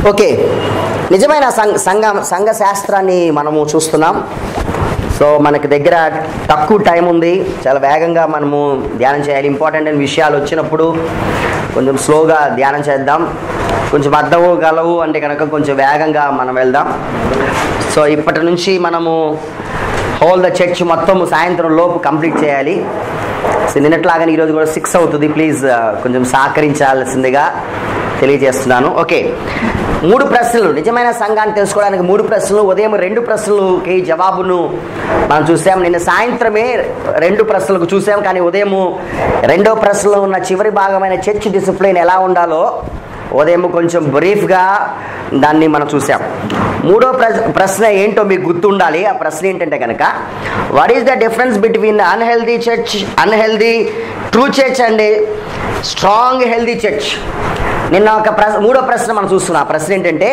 Okay నిజమైన సంఘ సంఘ సంఘ శాస్త్రాన్ని మనము చూస్తున్నాం సో మనకి దగ్గర తక్కువ టైం ఉంది చాలా వేగంగా మనము ధ్యానం చేయాలి ఇంపార్టెంట్ అయిన విషయాలు వచ్చినప్పుడు కొంచెం స్లోగా ధ్యానం చేద్దాం కొంచెం అర్థము గలవు అంటే కనుక కొంచెం వేగంగా మనం వెళ్దాం సో ఇప్పటి నుంచి మనము హోల్ ద చర్చ్ మొత్తం సాయంత్రం లోపు కంప్లీట్ చేయాలి సో నిన్నట్లాగానే ఈరోజు కూడా సిక్స్ అవుతుంది ప్లీజ్ కొంచెం సహకరించాల్సిందిగా తెలియజేస్తున్నాను ఓకే మూడు ప్రశ్నలు నిజమైన సంఘాన్ని తెలుసుకోవడానికి మూడు ప్రశ్నలు ఉదయం రెండు ప్రశ్నలకి జవాబును మనం చూసాం నిన్న సాయంత్రమే రెండు ప్రశ్నలకు చూసాం కానీ ఉదయం రెండో ప్రశ్నలో ఉన్న చివరి భాగమైన చర్చ్ డిసిప్లిన్ ఎలా ఉండాలో ఉదయం కొంచెం బ్రీఫ్గా దాన్ని మనం చూసాం మూడో ప్రశ్న ప్రశ్న ఏంటో మీకు గుర్తుండాలి ఆ ప్రశ్న ఏంటంటే కనుక what is the difference between unhealthy church unhealthy true church and strong healthy church నిన్న ఒక ప్రశ్న మూడో ప్రశ్న మనం చూస్తున్నాం ఆ ప్రశ్న ఏంటంటే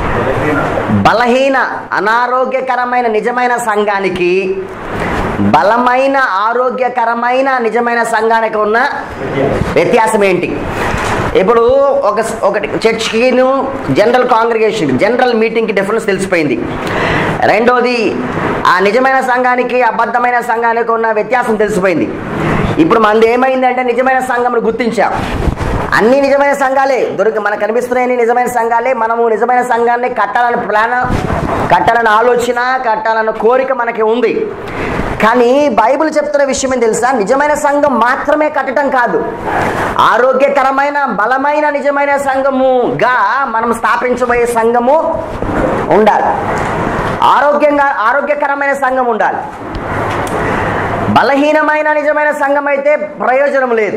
బలహీన అనారోగ్యకరమైన నిజమైన సంఘానికి బలమైన ఆరోగ్యకరమైన నిజమైన సంఘానికి ఉన్న వ్యత్యాసం ఏంటి ఇప్పుడు ఒక ఒకటి చర్చ్కిను జనరల్ కాంగ్రిగేషన్ జనరల్ మీటింగ్కి డిఫరెన్స్ తెలిసిపోయింది రెండోది ఆ నిజమైన సంఘానికి అబద్ధమైన సంఘానికి ఉన్న వ్యత్యాసం తెలిసిపోయింది ఇప్పుడు మనది ఏమైందంటే నిజమైన సంఘంను గుర్తించాం అన్ని నిజమైన సంఘాలే దొరికి మనకు కనిపిస్తున్నాయని నిజమైన సంఘాలే మనము నిజమైన సంఘాన్ని కట్టాలని ప్లాన్ కట్టాలని ఆలోచన కట్టాలన్న కోరిక మనకి ఉంది కానీ బైబిల్ చెప్తున్న విషయం ఏం తెలుసా నిజమైన సంఘం మాత్రమే కట్టడం కాదు ఆరోగ్యకరమైన బలమైన నిజమైన సంఘముగా మనం స్థాపించబోయే సంఘము ఉండాలి ఆరోగ్యంగా ఆరోగ్యకరమైన సంఘం ఉండాలి బలహీనమైన నిజమైన సంఘం అయితే ప్రయోజనం లేదు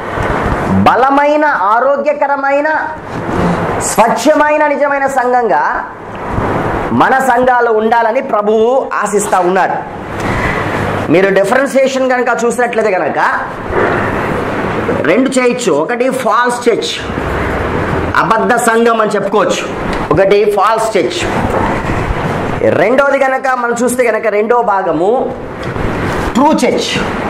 బలమైన ఆరోగ్యకరమైన స్వచ్ఛమైన నిజమైన సంఘంగా మన సంఘాలు ఉండాలని ప్రభువు ఆశిస్తూ ఉన్నాడు మీరు డిఫరెన్సియేషన్ కనుక చూసినట్లయితే కనుక రెండు చేయొచ్చు ఒకటి ఫాల్స్ చర్చ్ అబద్ధ సంఘం అని చెప్పుకోవచ్చు ఒకటి ఫాల్స్ చర్చ్ రెండోది కనుక మనం చూస్తే కనుక రెండో భాగము ట్రూ చర్చ్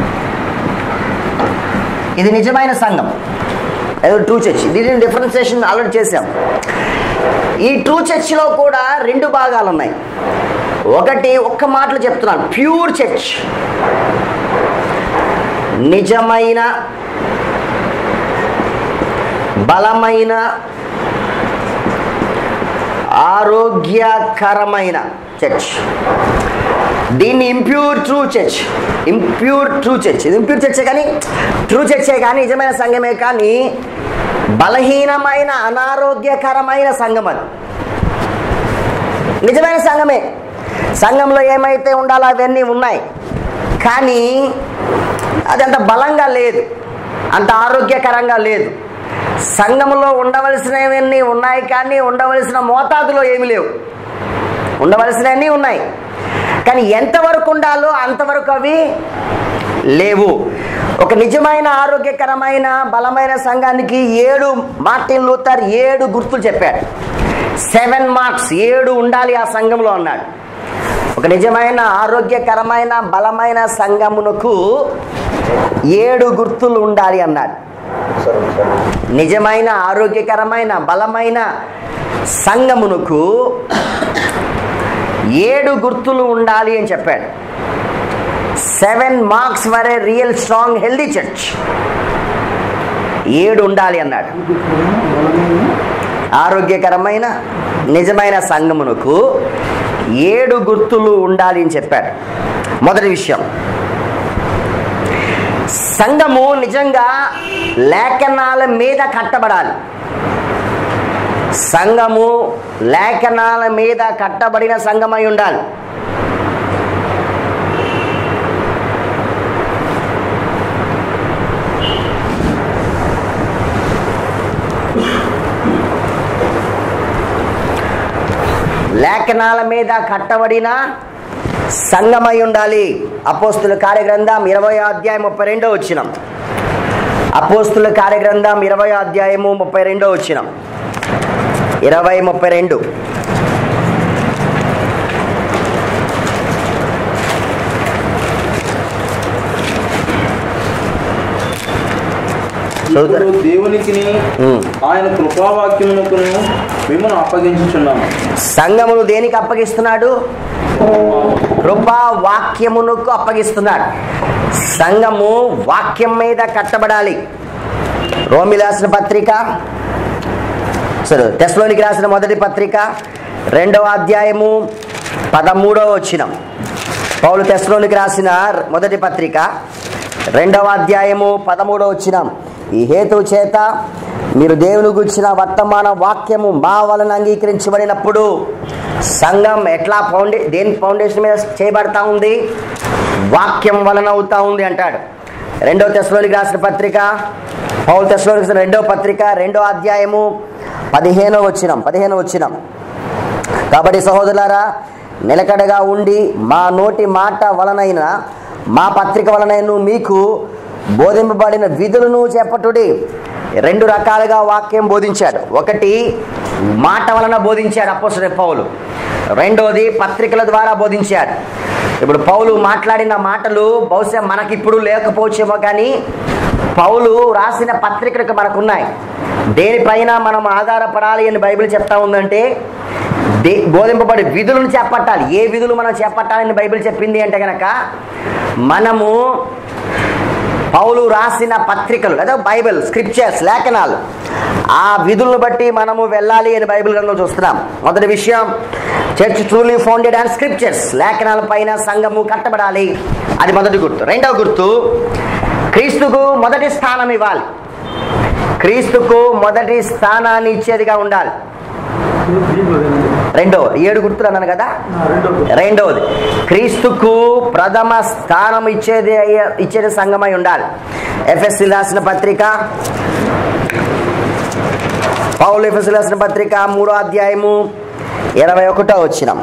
ఇది నిజమైన సంఘం ఏదో ట్రూ చర్చ్ దీని డిఫరెన్సియేషన్ ఆల్రెడీ చేశాం ఈ ట్రూ చర్చ్లో కూడా రెండు భాగాలు ఉన్నాయి ఒకటి ఒక్క మాటలు చెప్తున్నాను ప్యూర్ చర్చ్ నిజమైన బలమైన ఆరోగ్యకరమైన చర్చ్ దీన్ని impure true church impure true church ఇది ఇంప్యూర్ చర్చే కానీ ట్రూ చర్చే కానీ నిజమైన సంఘమే కానీ బలహీనమైన అనారోగ్యకరమైన సంఘం అది నిజమైన సంఘమే సంఘంలో ఏమైతే ఉండాలో అవన్నీ ఉన్నాయి కానీ అది అంత బలంగా లేదు అంత ఆరోగ్యకరంగా లేదు సంఘంలో ఉండవలసినవన్నీ ఉన్నాయి కానీ ఉండవలసిన మోతాదులో ఏమి లేవు ఉండవలసినవన్నీ ఉన్నాయి కానీ ఎంతవరకు ఉండాలో అంతవరకు అవి లేవు ఒక నిజమైన ఆరోగ్యకరమైన బలమైన సంఘానికి ఏడు మార్టిన్ లూథర్ ఏడు గుర్తులు చెప్పాడు సెవెన్ మార్క్స్ ఏడు ఉండాలి ఆ సంఘంలో అన్నాడు ఒక నిజమైన ఆరోగ్యకరమైన బలమైన సంఘమునకు ఏడు గుర్తులు ఉండాలి అన్నాడు నిజమైన ఆరోగ్యకరమైన బలమైన సంఘమునకు ఏడు గుర్తులు ఉండాలి అని చెప్పాడు seven marks for a real strong healthy church ఏడు ఉండాలి అన్నాడు ఆరోగ్యకరమైన నిజమైన సంఘమునకు ఏడు గుర్తులు ఉండాలి అని చెప్పాడు మొదటి విషయం సంఘము నిజంగా లేఖనాల మీద కట్టబడాలి సంఘము లేఖనాల మీద కట్టబడిన సంఘమై ఉండాలి లేఖనాల మీద కట్టబడిన సంగమై ఉండాలి అపోస్తుల కార్యగ్రంథం ఇరవై అధ్యాయం ముప్పై రెండో వచ్చినాం అపోస్తుల కార్యగ్రంథం ఇరవై అధ్యాయము ముప్పై రెండో వచ్చినాం ఇరవై ముప్పై రెండు ఇప్పుడు దేవునికి ఉమ్. ఆయన కృపావాక్యమునకును మిమ్మల్ని అప్పగించుచున్నాము సంఘమును దేనికి అప్పగిస్తున్నాడు కృపా వాక్యమునకు అప్పగిస్తున్నాడు సంఘము వాక్యం మీద కట్టబడాలి రోమి రాసిన పత్రిక సరే తెస్లోనికి రాసిన మొదటి పత్రిక రెండవ అధ్యాయము పదమూడవ వచ్చినం పౌలు తెస్లోనికి రాసిన మొదటి పత్రిక రెండవ అధ్యాయము పదమూడవ వచ్చినం ఈ హేతు చేత మీరు దేవుని గుర్చిన వర్తమాన వాక్యము మా వలన అంగీకరించబడినప్పుడు సంఘం ఎట్లా ఫౌండే దేని ఫౌండేషన్ మీద చేయబడతా ఉంది వాక్యం వలన అవుతా ఉంది అంటాడు రెండవ తెశలోనికి రాసిన పత్రిక పౌలు తెశలోనికి రాసిన రెండవ పత్రిక రెండవ అధ్యాయము పదిహేనో వచ్చినం పదిహేనో వచ్చినం కాబట్టి సహోదరులారా నిలకడగా ఉండి మా నోటి మాట వలనైన మా పత్రిక వలనైన మీకు బోధింపబడిన విధులను చేపట్టుడి రెండు రకాలుగా వాక్యం బోధించాడు ఒకటి మాట వలన బోధించాడు అపోసరే పౌలు రెండోది పత్రికల ద్వారా బోధించాడు ఇప్పుడు పౌలు మాట్లాడిన మాటలు బహుశా మనకిప్పుడు లేకపోవచ్చేమో కానీ పౌలు రాసిన పత్రికలకు మనకున్నాయి దేనిపైన మనం ఆధారపడాలి అని బైబిల్ చెప్తా ఉందంటే దే బోధింపబడి విధులను చేపట్టాలి ఏ విధులు మనం చేపట్టాలని బైబిల్ చెప్పింది అంటే గనక మనము పౌలు రాసిన పత్రికలు లేదా బైబిల్ స్క్రిప్చర్స్ లేఖనాలు ఆ విధులను బట్టి మనము వెళ్ళాలి అని బైబిల్ గ్రంథంలో చూస్తున్నాం మొదటి విషయం church truly founded and scriptures లేఖనాల పైన సంఘము కట్టబడాలి అది మొదటి గుర్తు రెండవ గుర్తు క్రీస్తుకు మొదటి స్థానం ఇవ్వాలి క్రీస్తుకు మొదటి స్థానాన్ని ఇచ్చేదిగా ఉండాలి రెండవ ఏడు గుర్తులు అన్నాను కదా రెండవది క్రీస్తుకు ప్రథమ స్థానం ఇచ్చేది అయ్యే- ఇచ్చేది సంఘమై ఉండాలి ఎఫ్ఎస్సి రాసిన పత్రిక పౌలు ఎఫ్ఎస్సి రాసిన పత్రిక మూడో అధ్యాయము ఇరవై ఒకటో వచ్చినం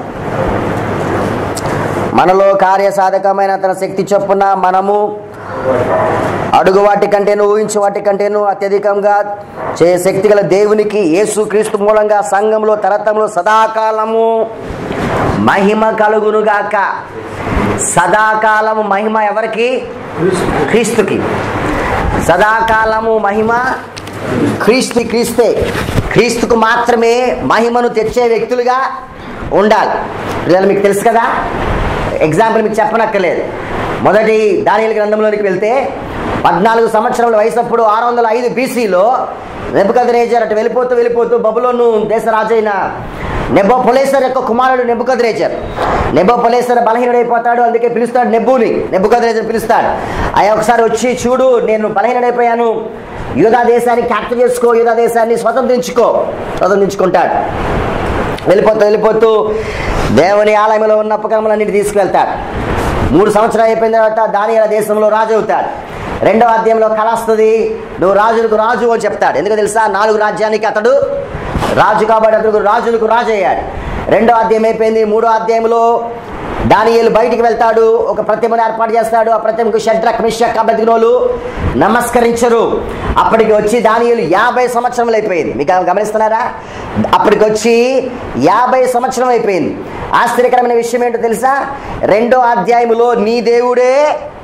మనలో కార్యసాధకమైన తన శక్తి చొప్పున మనము అడుగు వాటి కంటేను ఊహించు వాటి కంటేను అత్యధికంగా చే శక్తి గల దేవునికి యేసు క్రీస్తు మూలంగా సంఘంలో తరతంలో సదాకాలము మహిమ కలుగునుగాక సదాకాలము మహిమ ఎవరికి క్రీస్తుకి సదాకాలము మహిమ క్రీస్తు క్రీస్తే క్రీస్తుకు మాత్రమే మహిమను తెచ్చే వ్యక్తులుగా ఉండాలి పిల్లలు మీకు తెలుసు కదా ఎగ్జాంపుల్ మీకు చెప్పనక్కర్లేదు మొదటి దానియలు గ్రంథంలోనికి వెళ్తే పద్నాలుగు సంవత్సరాల వయసప్పుడు ఆరు వందల ఐదు బీసీలో నెబుకద్రేజర్ అటు వెళ్ళిపోతూ వెళ్ళిపోతూ బబులోను దేశరాజు అయిన నెబోపొలేసర్ యొక్క కుమారుడు నెబుకద్రేజర్ నెబోపొలేసర్ బలహీనుడైపోతాడు అందుకే పిలుస్తాడు నెబ్బుని నెబుకద్రేజర్ పిలుస్తాడు అయ్యా ఒకసారి వచ్చి చూడు నేను బలహీనుడైపోయాను యూదా దేశాన్ని క్యాప్చర్ చేసుకో యూదా దేశాన్ని స్వతంత్రించుకో స్వతంత్రించుకుంటాడు వెళ్ళిపోతూ వెళ్ళిపోతూ దేవుని ఆలయంలో ఉన్న ఉపకరణములన్నిటి తీసుకువెళ్తాడు మూడు సంవత్సరాలు అయిపోయిన తర్వాత దానియాల దేశంలో రాజు అవుతాడు రెండవ అధ్యాయంలో కళ వస్తుంది నువ్వు రాజులకు రాజు అని చెప్తాడు ఎందుకు తెలుసా నాలుగు రాజ్యానికి అతడు రాజు కాబట్టి అతడు రాజులకు రాజు అయ్యాడు రెండో అధ్యాయం అయిపోయింది మూడో అధ్యాయంలో దానియేలు బయటికి వెళ్తాడు ఒక ప్రతిమను ఏర్పాటు చేస్తాడు ఆ ప్రతిమకు షడ్రక్ మిషక్ అబద్ధినోలు నమస్కరించరు అప్పటికి వచ్చి దానియేలు యాభై సంవత్సరములు అయిపోయింది మీకు గమనిస్తున్నారా అప్పటికి వచ్చి యాభై సంవత్సరం అయిపోయింది ఆశ్చర్యకరమైన విషయం ఏంటో తెలుసా రెండో అధ్యాయములో నీ దేవుడే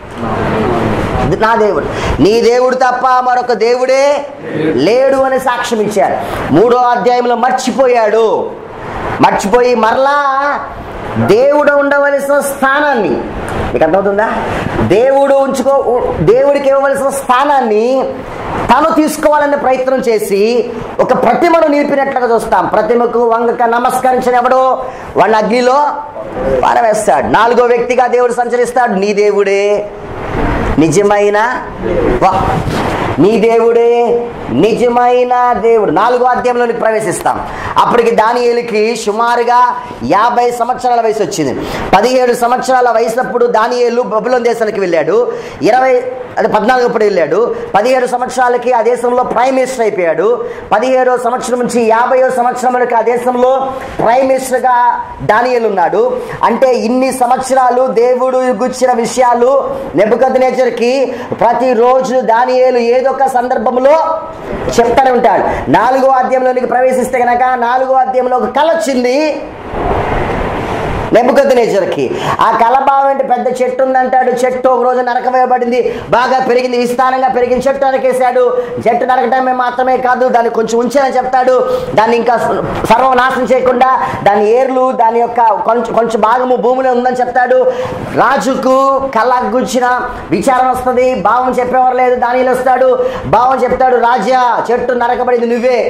నా దేవుడు నీ దేవుడు తప్ప మరొక దేవుడే లేడు అని సాక్ష్యం ఇచ్చాడు మూడో అధ్యాయంలో మర్చిపోయాడు మర్చిపోయి మరలా దేవుడు ఉండవలసిన స్థానాన్ని మీకు అర్థమవుతుందా దేవుడు ఉంచుకో దేవుడికి ఇవ్వవలసిన స్థానాన్ని తను తీసుకోవాలనే ప్రయత్నం చేసి ఒక ప్రతిమను నిలిపినట్లుగా చూస్తాం ప్రతిమకు వంగక నమస్కరించిన ఎవడో వాళ్ళ అగ్నిలో పారవేస్తాడు నాలుగో వ్యక్తిగా దేవుడు సంచరిస్తాడు నీ దేవుడే నిజమైన వా నీ దేవుడే నిజమైన దేవుడు నాలుగో అధ్యాయంలోనికి ప్రవేశిస్తాం అప్పటికి దానియేలుకి సుమారుగా యాభై సంవత్సరాల వయసు వచ్చింది పదిహేడు సంవత్సరాల వయసుప్పుడు దానియేలు బబులోన్ దేశానికి వెళ్ళాడు ఇరవై అదే పద్నాలుగు అప్పుడు వెళ్ళాడు పదిహేడు సంవత్సరాలకి ఆ దేశంలో ప్రైమ్ మినిస్టర్ అయిపోయాడు పదిహేడో సంవత్సరం నుంచి యాభైయో సంవత్సరం వరకు ఆ దేశంలో ప్రైమ్ మినిస్టర్గా దానియేలు ఉన్నాడు అంటే ఇన్ని సంవత్సరాలు దేవుడు గుచ్చిన విషయాలు నెబుకద్నేచర్కి ప్రతిరోజు దానియేలు ఏదో ఒక సందర్భంలో చెప్తానే ఉంటాడు నాలుగో అధ్యాయంలోనికి ప్రవేశిస్తే గనక నాలుగో అధ్యాయంలో ఒక కళ వచ్చింది నెబ్బుకద్నేచర్కి ఆ కలభావం అంటే పెద్ద చెట్టు ఉందంటాడు చెట్టు ఒక రోజు నరకవేయబడింది బాగా పెరిగింది విస్తారంగా పెరిగిన చెట్టు నరకేశాడు చెట్టు నరకటమే మాత్రమే కాదు దాన్ని కొంచెం ఉంచాలని చెప్తాడు దాన్ని ఇంకా సర్వనాశనం చేయకుండా దాని ఏర్లు దాని యొక్క కొంచెం కొంచెం భాగము భూమిలో ఉందని చెప్తాడు రాజుకు కళ్ళ గుచ్చిన విచారం వస్తుంది భావం చెప్పేవారు లేదు దానిలో వస్తాడు భావం చెప్తాడు రాజా చెట్టు నరకబడింది నువ్వే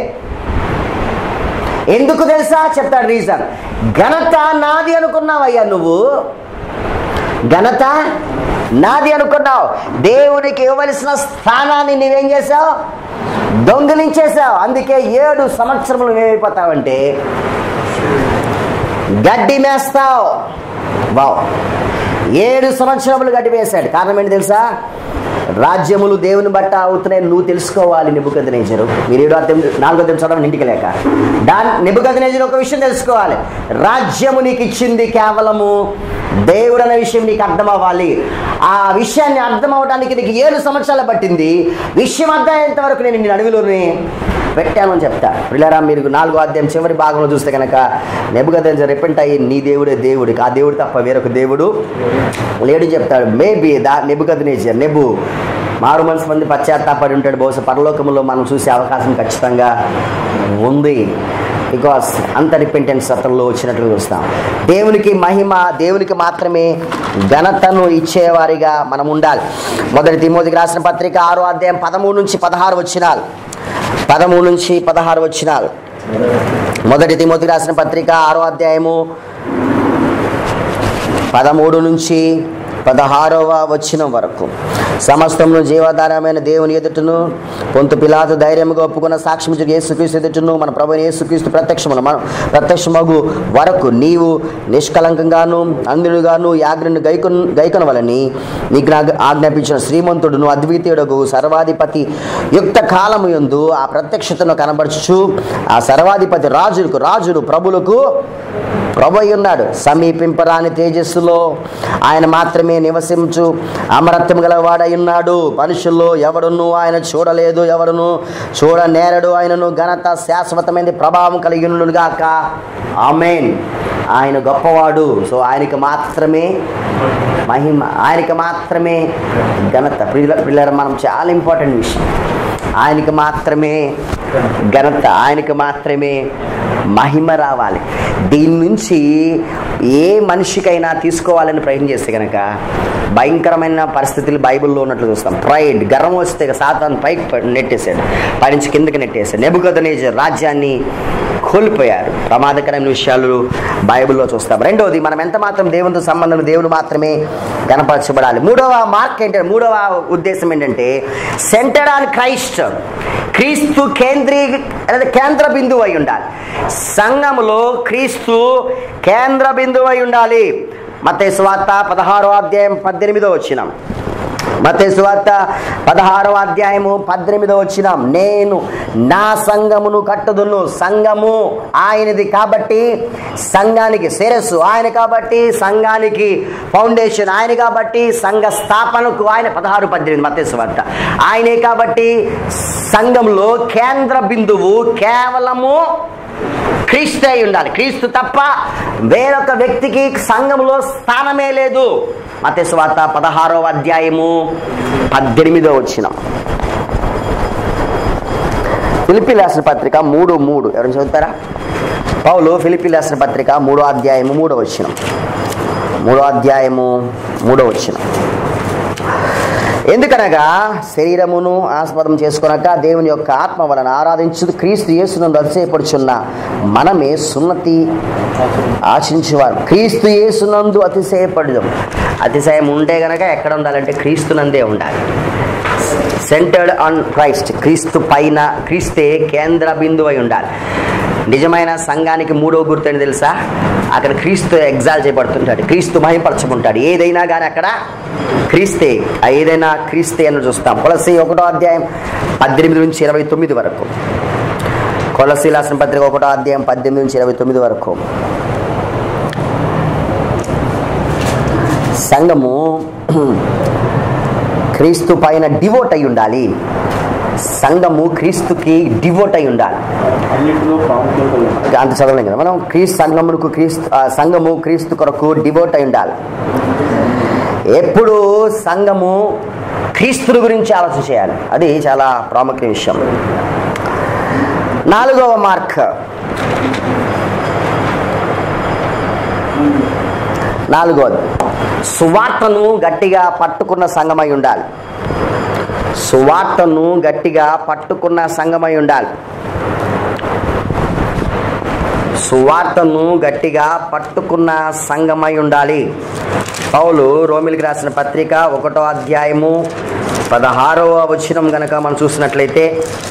ఎందుకు తెలుసా చెప్తాడు రీజన్ ఘనత నాది అనుకున్నావయ్యా నువ్వు ఘనత నాది అనుకున్నావు దేవునికి ఇవ్వవలసిన స్థానాన్ని నువ్వేం చేసావు దొంగిలించేసావు అందుకే ఏడు సంవత్సరములు ఏమైపోతావంటే గడ్డి మేస్తావు వావ్ ఏడు సంవత్సరములు గడ్డి వేశాడు కారణం ఏంటి తెలుసా రాజ్యములు దేవుని బట్ట అవుతున్నాయి నువ్వు తెలుసుకోవాలి నిబుకద్నేజరు మీరు ఏడో అర్థం నాలుగో అర్థం చదవడం ఇంటికి లేక దాని నిబుకద్నేజరు ఒక విషయం తెలుసుకోవాలి రాజ్యము నీకు ఇచ్చింది కేవలము దేవుడు అనే విషయం నీకు అర్థం అవ్వాలి ఆ విషయాన్ని అర్థం అవడానికి నీకు ఏడు సంవత్సరాలు పట్టింది విషయం అర్థమయ్యేంత వరకు నేను నీ అడవిలోనే పెట్టాను అని చెప్తా పిల్లరా మీరు నాలుగో అధ్యాయం చివరి భాగంలో చూస్తే కనుక నెబుగద రిపెంట్ అయ్యి నీ దేవుడే దేవుడికి ఆ దేవుడు తప్ప వేరొక దేవుడు లేడు చెప్తాడు మేబీ దా నెబుగద నేచర్ నెబు మారు మనసు మంది పశ్చాత్తాపడి ఉంటాడు బహుశా పరలోకములో మనం చూసే అవకాశం ఖచ్చితంగా ఉంది బికాస్ అంత రిపెంటెన్స్ అతనిలో వచ్చినట్లు చూస్తాం దేవునికి మహిమ దేవునికి మాత్రమే ఘనతను ఇచ్చేవారిగా మనం ఉండాలి మొదటి తిమోతికి రాసిన పత్రిక ఆరో అధ్యాయం పదమూడు నుంచి పదహారు వచ్చినాలు పదమూడు నుంచి పదహారు వచ్చినాలు మొదటి తిమోతికి రాసిన పత్రిక ఆరో అధ్యాయము పదమూడు నుంచి పదహారవ వచ్చిన వరకు సమస్తమును జీవాధారమైన దేవుని ఎదుటను పొంతు పిలాతు ధైర్యముగా ఒప్పుకున్న సాక్ష్యం యేసుక్రీస్తు ఎదుటను మన ప్రభు యేసుక్రీస్తు ప్రత్యక్షమును మన ప్రత్యక్షమగు వరకు నీవు నిష్కలంకంగాను అందుడుగాను యాగ్రను గైకొన్ గైకొనవలని నీకు నాకు ఆజ్ఞాపించిన శ్రీమంతుడును అద్వితీయుడగు సర్వాధిపతి యుక్త కాలము యందు ఆ ప్రత్యక్షతను కనబరచుచు ఆ సర్వాధిపతి రాజులకు రాజులు ప్రభులకు ప్రభు అయి ఉన్నాడు సమీపింపరాని తేజస్సులో ఆయన మాత్రమే నివసించు అమరత్వం గలవాడై ఉన్నాడు మనుషుల్లో ఎవడును ఆయన చూడలేదు ఎవడును చూడ నేరడు ఆయనను ఘనత శాశ్వతమైన ప్రభావం కలిగి గాక ఆమెన్ ఆయన గొప్పవాడు సో ఆయనకి మాత్రమే మహిమ ఆయనకి మాత్రమే ఘనత పిల్ల పిల్లల మనం చాలా ఇంపార్టెంట్ విషయం ఆయనకి మాత్రమే ఘనత ఆయనకి మాత్రమే మహిమ రావాలి దీని నుంచి ఏ మనిషికైనా తీసుకోవాలని ప్రయత్నం చేస్తే కనుక భయంకరమైన పరిస్థితులు బైబిల్లో ఉన్నట్లు చూస్తాం ప్రైడ్ గర్వం వస్తే సాతాన్ పైకి ప- నెట్టేశాడు పైనుంచి కిందకి నెట్టేశాడు నెబుకదనేజర్ రాజ్యాన్ని కోల్పోయారు ప్రమాదకరమైన విషయాలు బైబిల్లో చూస్తాం రెండవది మనం ఎంత మాత్రం దేవునితో సంబంధం దేవుడు మాత్రమే కనపరచబడాలి మూడవ మార్క్ ఏంటంటే మూడవ ఉద్దేశం ఏంటంటే సెంటర్డ్ ఆన్ క్రైస్ట్ క్రీస్తు కేంద్రీ లేదా కేంద్ర బిందువు అయి ఉండాలి సంఘములో క్రీస్తు కేంద్ర బిందువు అయి ఉండాలి మత స్వార్త పదహారో అధ్యాయం పద్దెనిమిదో వచ్చినాం మత సువార్త పదహారవ అధ్యాయము పద్దెనిమిదో వచ్చినాం నేను నా సంఘమును కట్టుదును సంఘము ఆయనది కాబట్టి సంఘానికి శిరస్సు ఆయన కాబట్టి సంఘానికి ఫౌండేషన్ ఆయన కాబట్టి సంఘ స్థాపనకు ఆయన పదహారు పద్దెనిమిది మత సువార్త ఆయనే కాబట్టి సంఘంలో కేంద్ర బిందువు కేవలము క్రీస్తు అయి ఉండాలి క్రీస్తు తప్ప వేరొక వ్యక్తికి సంఘంలో స్థానమే లేదు మతేశ్వాత పదహారవ అధ్యాయము పద్దెనిమిదో వచ్చిన ఫిలిపి రాసిన పత్రిక మూడు మూడు ఎవరైనా చదువుతారా పౌలు ఫిలిపి రాసిన పత్రిక మూడో అధ్యాయము మూడో వచ్చిన మూడో అధ్యాయము మూడో వచ్చిన ఎందుకనగా శరీరమును ఆస్పదం చేసుకొనక దేవుని యొక్క ఆత్మ వలన ఆరాధించు క్రీస్తు యేసునందు అతిశయపడుచున్న మనమే సున్నతి ఆశించేవారు క్రీస్తు యేసునందు అతిశయపడడం అతిశయం ఉంటే గనక ఎక్కడ ఉండాలంటే క్రీస్తునందే ఉండాలి సెంటర్డ్ ఆన్ క్రైస్ట్ క్రీస్తు పైన క్రీస్తే కేంద్ర బిందువు అయి ఉండాలి నిజమైన సంఘానికి మూడో గుర్తు అని తెలుసా అక్కడ క్రీస్తు ఎగ్జాల్ చేయబడుతుంటాడు క్రీస్తు మహింపరచుకుంటాడు ఏదైనా కానీ అక్కడ క్రీస్తే ఆ ఏదైనా క్రీస్తే అని చూస్తాం కొలసి ఒకటో అధ్యాయం పద్దెనిమిది నుంచి ఇరవై తొమ్మిది వరకు కొలసి రాసిన పత్రిక ఒకటో అధ్యాయం పద్దెనిమిది నుంచి ఇరవై తొమ్మిది వరకు సంఘము క్రీస్తు పైన డివోట్ అయి ఉండాలి సంఘము క్రీస్తుకి డివోట్ అయి ఉండాలి అన్నింటిలో ప్రాముఖ్యత ఉంది అంత చదవలేం కదా మనం క్రీస్తు సంఘములకు క్రీస్తు ఆ, సంఘము క్రీస్తు కొరకు డివోట్ అయి ఉండాలి ఎప్పుడు సంఘము క్రీస్తుని గురించి ఆలోచన చేయాలి అది చాలా ప్రాముఖ్య విషయం నాలుగవ మార్క్ నాలుగవది సువార్తను గట్టిగా పట్టుకున్న సంఘమై ఉండాలి సువార్తను గట్టిగా పట్టుకున్న సంఘమై ఉండాలి సువార్తను గట్టిగా పట్టుకున్న సంఘమై ఉండాలి పౌలు రోమిలికి రాసిన పత్రిక ఒకటో అధ్యాయము పదహారవ వచనం గనక మనం చూసినట్లయితే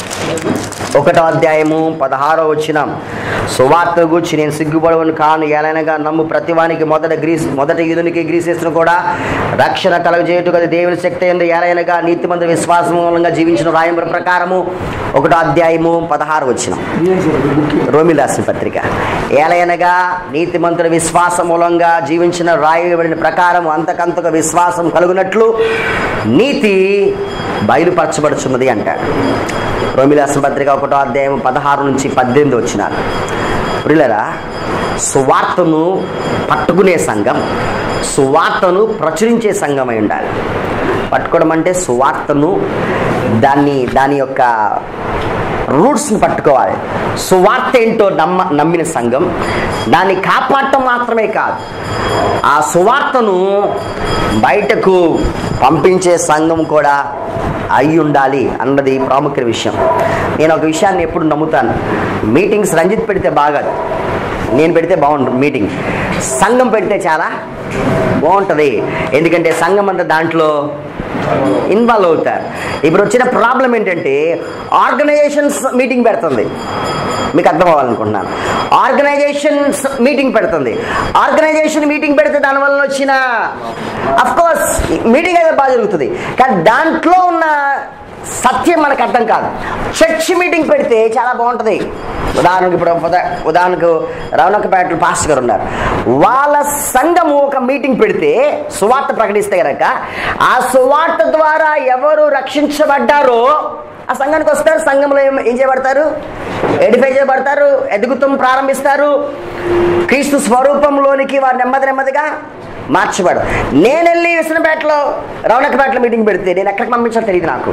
ఒకటో అధ్యాయము పదహారో వచ్చినం సువార్త గురించి నేను సిగ్గుపడవను కాను ఎలానగా నమ్ము ప్రతివానికి మొదట గ్రీస్ మొదట యూదునికి గ్రీసేసిన కూడా రక్షణ కలగజేయటు కదా దేవుని శక్తి ఎందు ఎలైనగా నీతిమంత విశ్వాసం మూలంగా జీవించిన రాయంబర ప్రకారము ఒకటో అధ్యాయము పదహారు వచ్చినం రోమిల్ రాసిన పత్రిక ఏలయనగా నీతిమంతుల విశ్వాస మూలంగా జీవించిన రాయబడిన ప్రకారం అంతకంతకు విశ్వాసం కలుగునట్లు నీతి బయలుపరచబడుచున్నది అంటాడు రోమిల్ రాసిన పత్రిక ఒకటో అధ్యాయం పదహారు నుంచి పద్దెనిమిది వచ్చినారు ప్రియులరా సువార్తను పట్టుకునే సంఘం సువార్తను ప్రచురించే సంఘం అయి ఉండాలి పట్టుకోవడం అంటే సువార్తను దాన్ని దాని యొక్క రూట్స్ని పట్టుకోవాలి సువార్త ఏంటో నమ్మ నమ్మిన సంఘం దాన్ని కాపాడటం మాత్రమే కాదు ఆ సువార్తను బయటకు పంపించే సంఘం కూడా అయి ఉండాలి అన్నది ప్రాముఖ్య విషయం నేను ఒక విషయాన్ని ఎప్పుడు నమ్ముతాను మీటింగ్స్ రంజిత్ పెడితే బాగదు నేను పెడితే బాగుంటుంది మీటింగ్ సంఘం పెడితే చాలా బాగుంటుంది ఎందుకంటే సంఘం అంతా దాంట్లో ఇన్వాల్వ్ అవుతారు ఇప్పుడు వచ్చిన ప్రాబ్లం ఏంటంటే ఆర్గనైజేషన్స్ మీటింగ్ పెడుతుంది మీకు అర్థం అవ్వాలనుకుంటున్నాను ఆర్గనైజేషన్స్ మీటింగ్ పెడుతుంది ఆర్గనైజేషన్ మీటింగ్ పెడితే దానివల్ల వచ్చిన అఫ్ కోర్స్ మీటింగ్ అయితే బాగా జరుగుతుంది కానీ దాంట్లో ఉన్న సత్యం మనకు అర్థం కాదు చర్చ్ మీటింగ్ పెడితే చాలా బాగుంటుంది ఉదాహరణకు ఇప్పుడు ఉదా ఉదాహరణకు రవణకపేటలో పాస్టర్ గారు ఉన్నారు వాళ్ళ సంఘము ఒక మీటింగ్ పెడితే సువార్త ప్రకటిస్తే కనుక ఆ సువార్త ద్వారా ఎవరు రక్షించబడ్డారో ఆ సంఘానికి వస్తారు సంఘంలో ఏం ఏం చేయబడతారు ఎడిఫై చేయబడతారు ఎదుగుతం ప్రారంభిస్తారు క్రీస్తు స్వరూపంలోనికి వారు నెమ్మది నెమ్మదిగా మార్చబడు నేను వెళ్ళి విసనపేటలో రవణకపేటలో మీటింగ్ పెడితే నేను ఎక్కడికి పంపించాలో తెలియదు నాకు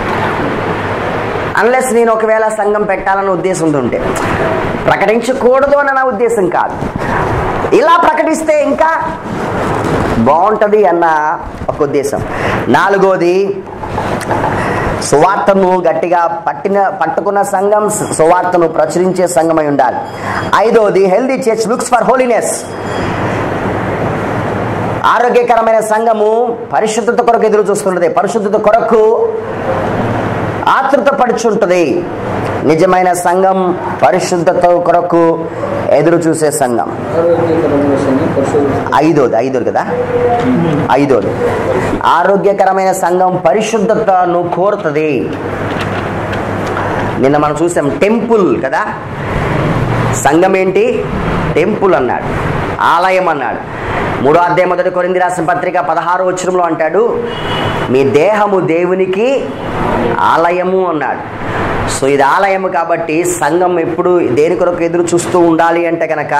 అన్లెస్ నేను ఒకవేళ సంఘం పెట్టాలన్న ఉద్దేశం ఉంటుంటే ప్రకటించకూడదు అన్న నా ఉద్దేశం కాదు ఇలా ప్రకటిస్తే ఇంకా బాగుంటుంది అన్న ఒక ఉద్దేశం నాలుగోది సువార్తను గట్టిగా పట్టిన పట్టుకున్న సంఘం సువార్తను ప్రచురించే సంఘమై ఉండాలి ఐదోది healthy church looks for holiness ఆరోగ్యకరమైన సంఘము పరిశుద్ధత కొరకు ఎదురు చూస్తుంటది పరిశుద్ధత కొరకు ఆతృత పడుచుంటుంది నిజమైన సంఘం పరిశుద్ధత కొరకు ఎదురు చూసే సంఘం ఆరోగ్యకరమైన సంఘం పరిశోధన ఐదోది ఐదోది కదా ఐదోది ఆరోగ్యకరమైన సంఘం పరిశుద్ధతను కోరుతుంది నిన్న మనం చూసాం టెంపుల్ కదా సంఘం ఏంటి టెంపుల్ అన్నాడు ఆలయం అన్నాడు మూడో అధ్యాయం మొదటి కొరింది రాసిన పత్రిక పదహారు వచ్చరంలో అంటాడు మీ దేహము దేవునికి ఆలయము అన్నాడు సో ఇది ఆలయము కాబట్టి సంఘం ఎప్పుడు దేని కొరకు ఎదురు చూస్తూ ఉండాలి అంటే కనుక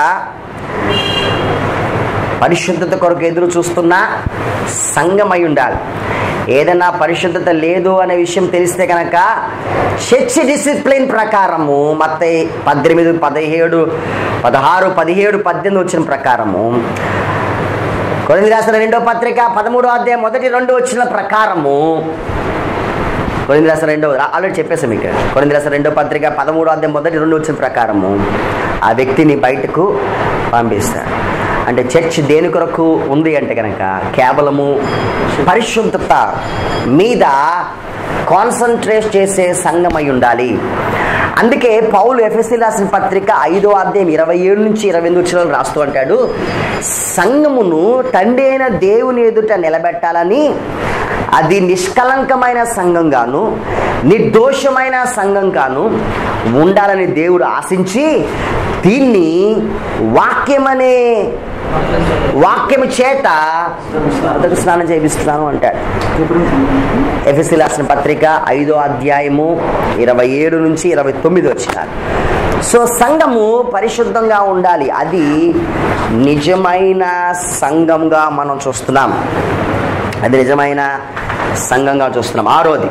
పరిశుద్ధత కొరకు ఎదురు చూస్తున్న సంఘమై ఉండాలి ఏదైనా పరిశుద్ధత లేదు అనే విషయం తెలిస్తే కనుక చర్చ్ డిసిప్లిన్ ప్రకారము మత పద్దెనిమిది పదిహేడు పదహారు పదిహేడు పద్దెనిమిది వచ్చిన ప్రకారము కొరింది రాసిన రెండో పత్రిక పదమూడో అధ్యాయం మొదటి రెండు వచ్చిన ప్రకారము కొరింది రాసిన రెండో ఆల్రెడీ చెప్పేసాం మీకు కొరింది రాసిన రెండో పత్రిక పదమూడో అధ్యాయం మొదటి రెండు వచ్చిన ప్రకారము ఆ వ్యక్తిని బయటకు పంపిస్తారు అంటే చర్చ్ దేని కొరకు ఉంది అంటే కనుక కేవలము పరిశుద్ధత మీద కాన్సన్ట్రేట్ చేసే సంఘమై ఉండాలి అందుకే పౌలు ఎఫ్ఎస్సి రాసిన పత్రిక ఐదో అధ్యాయం ఇరవై ఏడు నుంచి ఇరవై ఎనిమిది వచ్చిన రాస్తూ అంటాడు సంఘమును తండ్రి అయిన దేవుని ఎదుట నిలబెట్టాలని అది నిష్కలంకమైన సంఘంగాను నిర్దోషమైన సంఘంగాను ఉండాలని దేవుడు ఆశించి దీన్ని వాక్యమనే వాక్యము చేత మొదటి స్నానం చేపిస్తున్నాను అంటాడు ఎఫ్ఎస్సి రాసిన పత్రిక ఐదో అధ్యాయము ఇరవై ఏడు నుంచి ఇరవై తొమ్మిది వచ్చినారు సో సంఘము పరిశుద్ధంగా ఉండాలి అది నిజమైన సంఘంగా మనం చూస్తున్నాం అది నిజమైన సంఘంగా చూస్తున్నాం ఆరోది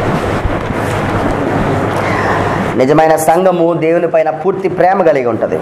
నిజమైన సంఘము దేవుని పైన పూర్తి ప్రేమ కలిగి ఉంటుంది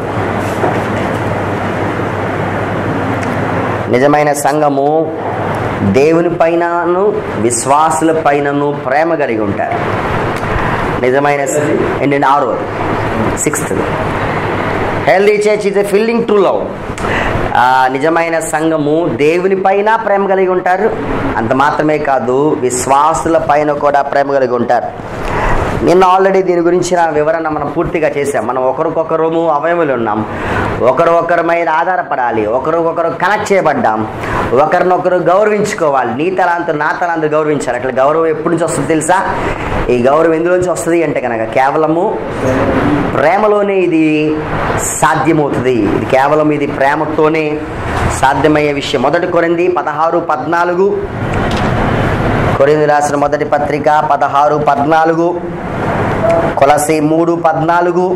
నిజమైన సంఘము దేవుని పైనను విశ్వాసుల పైనను ప్రేమ కలిగి ఉంటారు నిజమైన ఏంటంటే ఆరో sixth healthy church is a filling to love నిజమైన సంఘము దేవుని పైన ప్రేమ కలిగి ఉంటారు అంత మాత్రమే కాదు విశ్వాసుల పైన కూడా ప్రేమ కలిగి ఉంటారు నిన్న ఆల్రెడీ దీని గురించిన వివరణ మనం పూర్తిగా చేసాం మనం ఒకరికొకరము అవయములు ఉన్నాం ఒకరు ఒకరి మీద ఆధారపడాలి ఒకరికొకరు కనెక్ట్ చేయబడ్డాం ఒకరినొకరు గౌరవించుకోవాలి నీ తలాంతు నా తలాంతు గౌరవించాలి అట్లా గౌరవం ఎప్పటి నుంచి వస్తుంది తెలుసా ఈ గౌరవం ఎందులోంచి వస్తుంది అంటే కనుక కేవలము ప్రేమలోనే ఇది సాధ్యమవుతుంది ఇది కేవలం ఇది ప్రేమతోనే సాధ్యమయ్యే విషయం మొదటి కొరింది పదహారు పద్నాలుగు కొరింది రాసిన మొదటి పత్రిక పదహారు పద్నాలుగు కొలసి మూడు పద్నాలుగు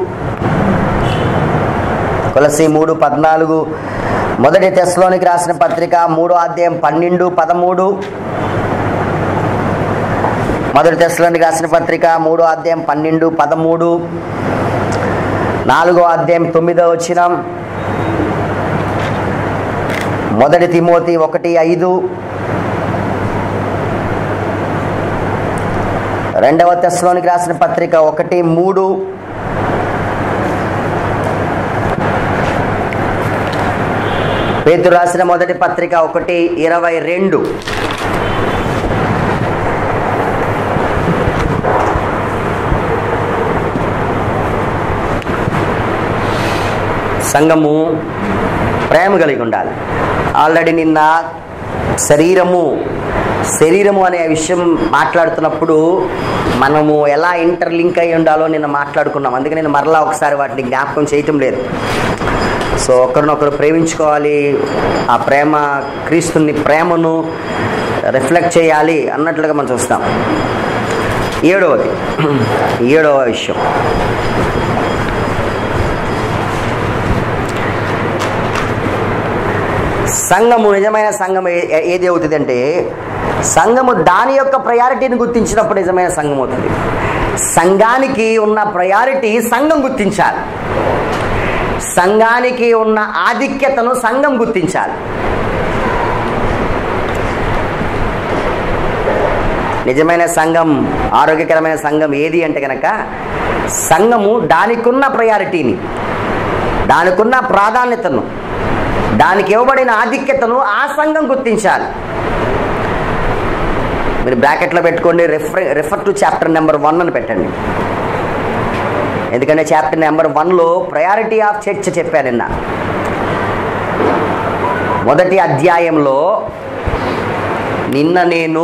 కొలసి మూడు పద్నాలుగు మొదటి తెస్లోనికి రాసిన పత్రిక మూడో అధ్యాయం పన్నెండు పదమూడు మొదటి తెస్లోనికి రాసిన పత్రిక మూడో అధ్యాయం పన్నెండు పదమూడు నాలుగో అధ్యాయం తొమ్మిదో వచ్చిన మొదటి తిమోతి ఒకటి ఐదు రెండవ తెస్లోనికి రాసిన పత్రిక ఒకటి మూడు పేతురు రాసిన మొదటి పత్రిక ఒకటి ఇరవై రెండు సంఘము ప్రేమ కలిగి ఉండాలి ఆల్రెడీ నిన్న శరీరము శరీరము అనే విషయం మాట్లాడుతున్నప్పుడు మనము ఎలా ఇంటర్లింక్ అయి ఉండాలో నిన్న మాట్లాడుకున్నాం అందుకే నేను మరలా ఒకసారి వాటిని జ్ఞాపకం చేయటం లేదు సో ఒకరినొకరు ప్రేమించుకోవాలి ఆ ప్రేమ క్రీస్తుని ప్రేమను రిఫ్లెక్ట్ చేయాలి అన్నట్లుగా మనం చూస్తాం ఏడవది ఏడవ విషయం సంఘము నిజమైన సంఘం ఏ- ఏది అవుతుంది అంటే సంఘము దాని యొక్క ప్రయారిటీని గుర్తించినప్పుడు నిజమైన సంఘం అవుతుంది సంఘానికి ఉన్న ప్రయారిటీ సంఘం గుర్తించాలి సంఘానికి ఉన్న ఆధిక్యతను సంఘం గుర్తించాలి నిజమైన సంఘం ఆరోగ్యకరమైన సంఘం ఏది అంటే కనుక సంఘము దానికున్న ప్రయారిటీని దానికున్న ప్రాధాన్యతను దానికి ఇవ్వబడిన ఆధిక్యతను ఆ సంఘం గుర్తించాలి మీరు బ్రాకెట్లో పెట్టుకోండి refer refer to chapter number one అని పెట్టండి ఎందుకంటే చాప్టర్ నెంబర్ వన్లో ప్రయారిటీ ఆఫ్ చర్చ్ చెప్పాను నిన్న మొదటి అధ్యాయంలో నిన్న నేను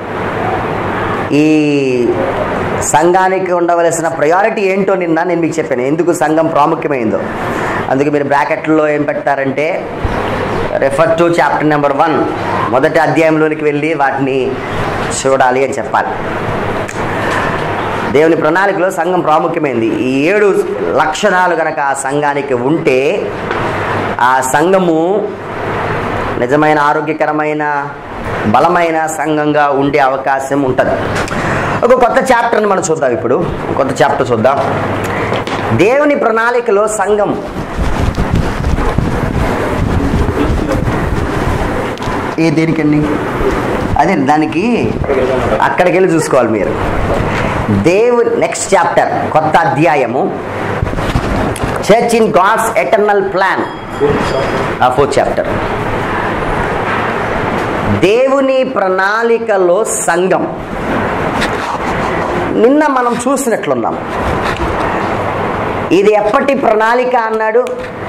ఈ సంఘానికి ఉండవలసిన ప్రయారిటీ ఏంటో నిన్న నేను మీకు చెప్పాను ఎందుకు సంఘం ప్రాముఖ్యమైందో అందుకే మీరు బ్రాకెట్లో ఏం పెట్టారంటే refer to chapter number one మొదటి అధ్యాయంలోనికి వెళ్ళి వాటిని చూడాలి అని చెప్పాలి దేవుని ప్రణాళికలో సంఘం ప్రాముఖ్యమైంది ఈ ఏడు లక్షణాలు కనుక ఆ సంఘానికి ఉంటే ఆ సంఘము నిజమైన ఆరోగ్యకరమైన బలమైన సంఘంగా ఉండే అవకాశం ఉంటుంది ఒక కొత్త చాప్టర్ని మనం చూద్దాం ఇప్పుడు కొత్త చాప్టర్ చూద్దాం దేవుని ప్రణాళికలో సంఘం ఏ దేనికండి అదే దానికి అక్కడికి వెళ్ళి చూసుకోవాలి మీరు దేవు నెక్స్ట్ చాప్టర్ కొత్త అధ్యాయము church in God's eternal plan ఆ ఫోర్త్ చాప్టర్ దేవుని ప్రణాళికలో సంఘం నిన్న మనం చూసినట్లున్నాం ఇది ఎప్పటి ప్రణాళిక అన్నాడు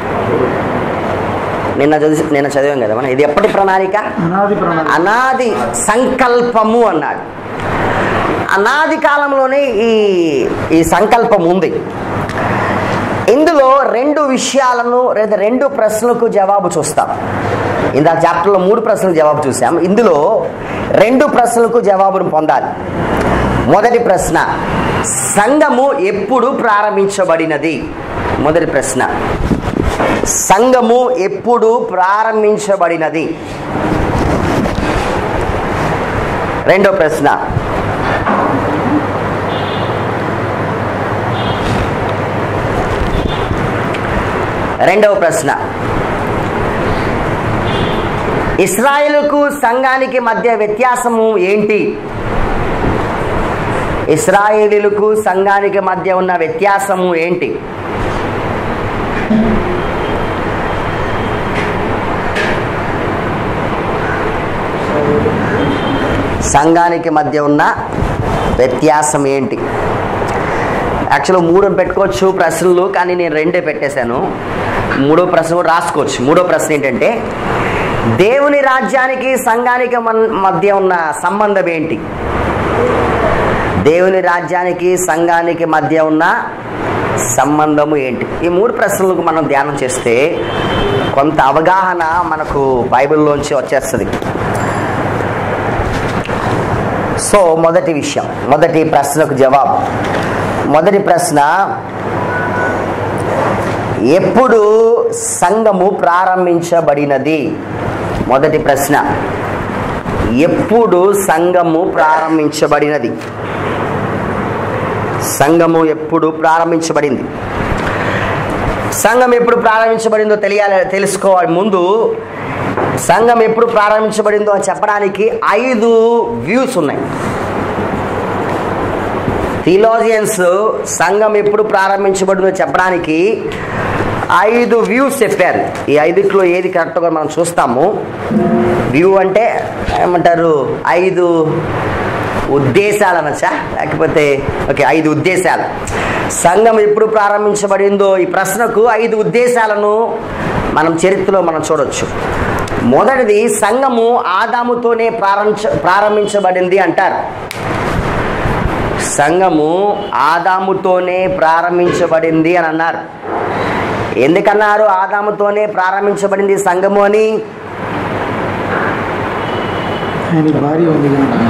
నిన్న చదివి నిన్న చదివాం కదా మనం ఇది ఎప్పటి ప్రణాళిక అనాది ప్రణాళిక అనాది సంకల్పము అన్నాడు అనాది కాలంలోనే ఈ ఈ సంకల్పం ఉంది ఇందులో రెండు విషయాలను లేదా రెండు ప్రశ్నలకు జవాబు చూస్తాం ఇందా చాప్టర్లో మూడు ప్రశ్నలకు జవాబు చూసాం ఇందులో రెండు ప్రశ్నలకు జవాబును పొందాలి మొదటి ప్రశ్న సంఘము ఎప్పుడు ప్రారంభించబడినది మొదటి ప్రశ్న సంఘము ఎప్పుడు ప్రారంభించబడినది రెండో ప్రశ్న రెండవ ప్రశ్న ఇస్రాయేలుకు సంఘానికి మధ్య వ్యత్యాసము ఏంటి ఇస్రాయేలీలకు సంఘానికి మధ్య ఉన్న వ్యత్యాసము ఏంటి సంఘానికి మధ్య ఉన్న వ్యత్యాసం ఏంటి యాక్చువల్గా మూడు పెట్టుకోవచ్చు ప్రశ్నలు కానీ నేను రెండే పెట్టేశాను మూడో ప్రశ్న కూడా రాసుకోవచ్చు మూడో ప్రశ్న ఏంటంటే దేవుని రాజ్యానికి సంఘానికి మన్- మధ్య ఉన్న సంబంధం ఏంటి దేవుని రాజ్యానికి సంఘానికి మధ్య ఉన్న సంబంధము ఏంటి ఈ మూడు ప్రశ్నలకు మనం ధ్యానం చేస్తే కొంత అవగాహన మనకు బైబిల్లోంచి వచ్చేస్తుంది సో మొదటి విషయం మొదటి ప్రశ్నకు జవాబు మొదటి ప్రశ్న ఎప్పుడు సంఘము ప్రారంభించబడినది మొదటి ప్రశ్న ఎప్పుడు సంఘము ప్రారంభించబడినది సంఘము ఎప్పుడు ప్రారంభించబడింది సంఘం ఎప్పుడు ప్రారంభించబడిందో తెలియాలి తెలుసుకోవాలి ముందు సంఘం ఎప్పుడు ప్రారంభించబడిందో అని చెప్పడానికి ఐదు వ్యూస్ ఉన్నాయి థియోలాజియన్స్ సంఘం ఎప్పుడు ప్రారంభించబడిందో చెప్పడానికి ఐదు వ్యూస్ చెప్పారు ఈ ఐదుట్లో ఏది కరెక్ట్గా మనం చూస్తాము వ్యూ అంటే ఏమంటారు ఐదు ఉద్దేశాలు అనొచ్చా లేకపోతే ఓకే ఐదు ఉద్దేశాలు సంఘం ఎప్పుడు ప్రారంభించబడిందో ఈ ప్రశ్నకు ఐదు ఉద్దేశాలను మనం చరిత్రలో మనం చూడొచ్చు మొదటిది సంఘము ఆదాముతోనే ప్రారంభించ ప్రారంభించబడింది అంటారు సంఘము ఆదాముతోనే ప్రారంభించబడింది అని అన్నారు ఎందుకన్నారు ఆదాముతోనే ప్రారంభించబడింది సంఘము అని ఆయన భార్య ఉంది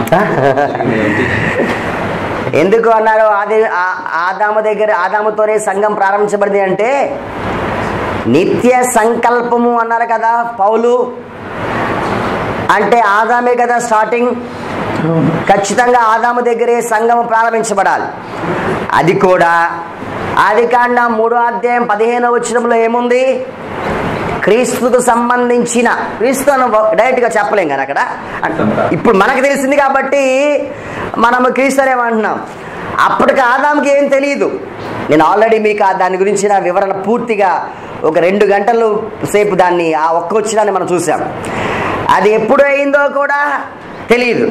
ఎందుకు అన్నారు ఆది ఆ- ఆదాము దగ్గర ఆదాముతోనే సంఘం ప్రారంభించబడింది అంటే నిత్య సంకల్పము అన్నారు కదా పౌలు అంటే ఆదామే కదా స్టార్టింగ్ అవును ఖచ్చితంగా ఆదాము దగ్గరే సంఘం ప్రారంభించబడాలి అది కూడా ఆది కాండ మూడో అధ్యాయం పదిహేనో వచ్చినప్పుడు ఏముంది క్రీస్తుకు సంబంధించిన క్రీస్తు అని డైరెక్ట్గా చెప్పలేం కదా అక్కడ ఇప్పుడు మనకు తెలిసింది కాబట్టి మనము క్రీస్తు అనేమంటున్నాం అప్పటికి ఆదాంకి ఏం తెలియదు నేను ఆల్రెడీ మీకు ఆ దాని గురించిన వివరణ పూర్తిగా ఒక రెండు గంటలు సేపు దాన్ని ఆ ఒక్క వచ్చినాన్ని మనం చూసాం అది ఎప్పుడు అయిందో కూడా తెలియదు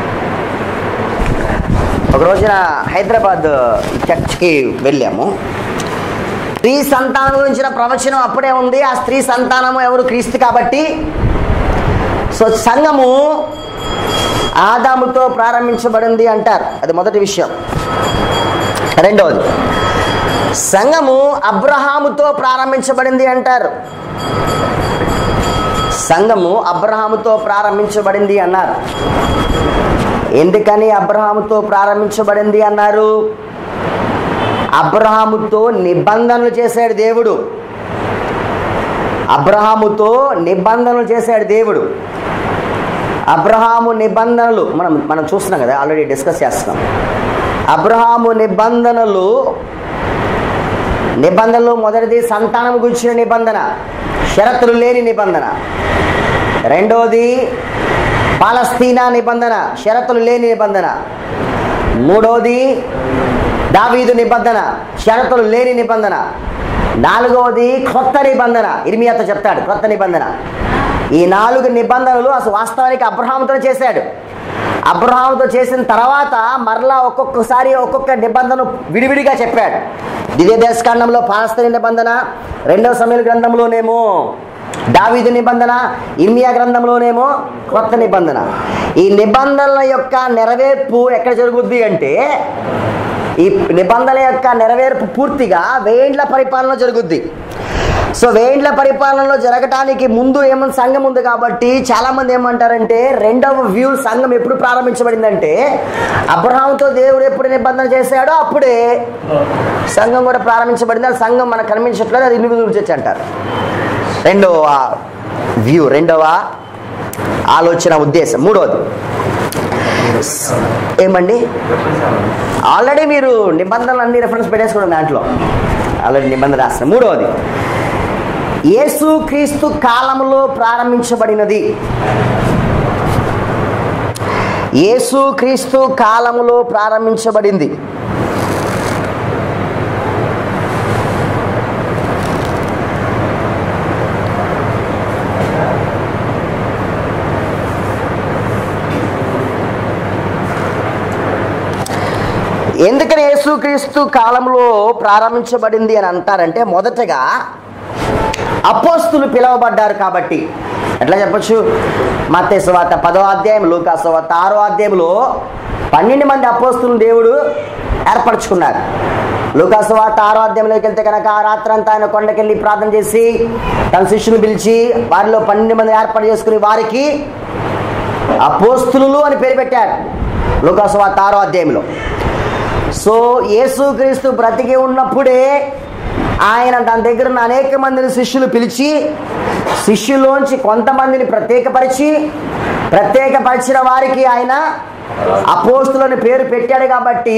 ఒక రోజున హైదరాబాద్ చర్చ్కి వెళ్ళాము స్త్రీ సంతానం గురించిన ప్రవచనం అప్పుడే ఉంది ఆ స్త్రీ సంతానము ఎవరు క్రీస్తు కాబట్టి సో సంఘము ఆదాముతో ప్రారంభించబడింది అంటారు అది మొదటి విషయం రెండవది సంఘము అబ్రహాముతో ప్రారంభించబడింది అంటారు సంఘము అబ్రహాముతో ప్రారంభించబడింది అన్నారు ఎందుకని అబ్రహాముతో ప్రారంభించబడింది అన్నారు అబ్రహాముతో నిబంధనలు చేశాడు దేవుడు అబ్రహాముతో నిబంధనలు చేశాడు దేవుడు అబ్రహాము నిబంధనలు మనం మనం చూస్తున్నాం కదా ఆల్రెడీ డిస్కస్ చేస్తున్నాం అబ్రహాము నిబంధనలు నిబంధనలు మొదటిది సంతానం గురించిన నిబంధన షరతులు లేని నిబంధన రెండోది పాలస్తీనా నిబంధన షరతులు లేని నిబంధన మూడోది దావీదు నిబంధన షరతులు లేని నిబంధన నాలుగవది కొత్త నిబంధన ఇర్మియాతో చెప్తాడు కొత్త నిబంధన ఈ నాలుగు నిబంధనలు అసలు వాస్తవానికి అబ్రహాముతో చేశాడు అబ్రహాముతో చేసిన తర్వాత మరలా ఒక్కొక్కసారి ఒక్కొక్క నిబంధన విడివిడిగా చెప్పాడు దివ్య దేశకాండంలో పాలస్తీన నిబంధన రెండవ సమయాల గ్రంథంలోనేమో దావీదు నిబంధన ఇర్మియా గ్రంథంలోనేమో కొత్త నిబంధన ఈ నిబంధనల యొక్క నెరవేర్పు ఎక్కడ జరుగుద్ది అంటే ఈ నిబంధన యొక్క నెరవేర్పు పూర్తిగా వేండ్ల పరిపాలన జరుగుద్ది సో వేండ్ల పరిపాలనలో జరగటానికి ముందు ఏమన్నా సంఘం ఉంది కాబట్టి చాలా మంది ఏమంటారంటే రెండవ వ్యూ సంఘం ఎప్పుడు ప్రారంభించబడిందంటే అబ్రహాంతో దేవుడు ఎప్పుడు నిబంధన చేశాడో అప్పుడే సంఘం కూడా ప్రారంభించబడింది ఆ సంఘం మనకు కనిపించట్లేదు అది ఇండివిజువల్ చర్చ్ అంటారు రెండవ వ్యూ రెండవ ఆలోచన ఉద్దేశం మూడవది ఏమండి ఆల్రెడీ మీరు నిబంధనలు అన్ని రెఫరెన్స్ పెట్టేసుకున్నారు దాంట్లో ఆల్రెడీ నిబంధన రాసిన మూడవది యేసు క్రీస్తు కాలంలో ప్రారంభించబడినది యేసు క్రీస్తు కాలములో ప్రారంభించబడింది ఎందుకని యేసుక్రీస్తు కాలంలో ప్రారంభించబడింది అని అంటారంటే మొదటగా అపోస్తులు పిలువబడ్డారు కాబట్టి ఎట్లా చెప్పొచ్చు మత్తేశ్వాత పదో అధ్యాయం లూకాసువాత ఆరో అధ్యాయంలో పన్నెండు మంది అపోస్తులను దేవుడు ఏర్పరచుకున్నారు లూకాసువాత ఆరో అధ్యాయంలోకి వెళ్తే కనుక ఆ రాత్రంతా ఆయన కొండకెళ్ళి ప్రార్థన చేసి తన శిష్యుని పిలిచి వారిలో పన్నెండు మంది ఏర్పాటు చేసుకుని వారికి అపోస్తులు అని పేరు పెట్టారు లూకాసువాత ఆరో అధ్యాయంలో సో యేసుక్రీస్తు బ్రతికి ఉన్నప్పుడే ఆయన తన దగ్గర ఉన్న అనేక మందిని శిష్యులు పిలిచి శిష్యులోంచి కొంతమందిని ప్రత్యేకపరిచి ప్రత్యేకపరిచిన వారికి ఆయన అపోస్తులని పేరు పెట్టాడు కాబట్టి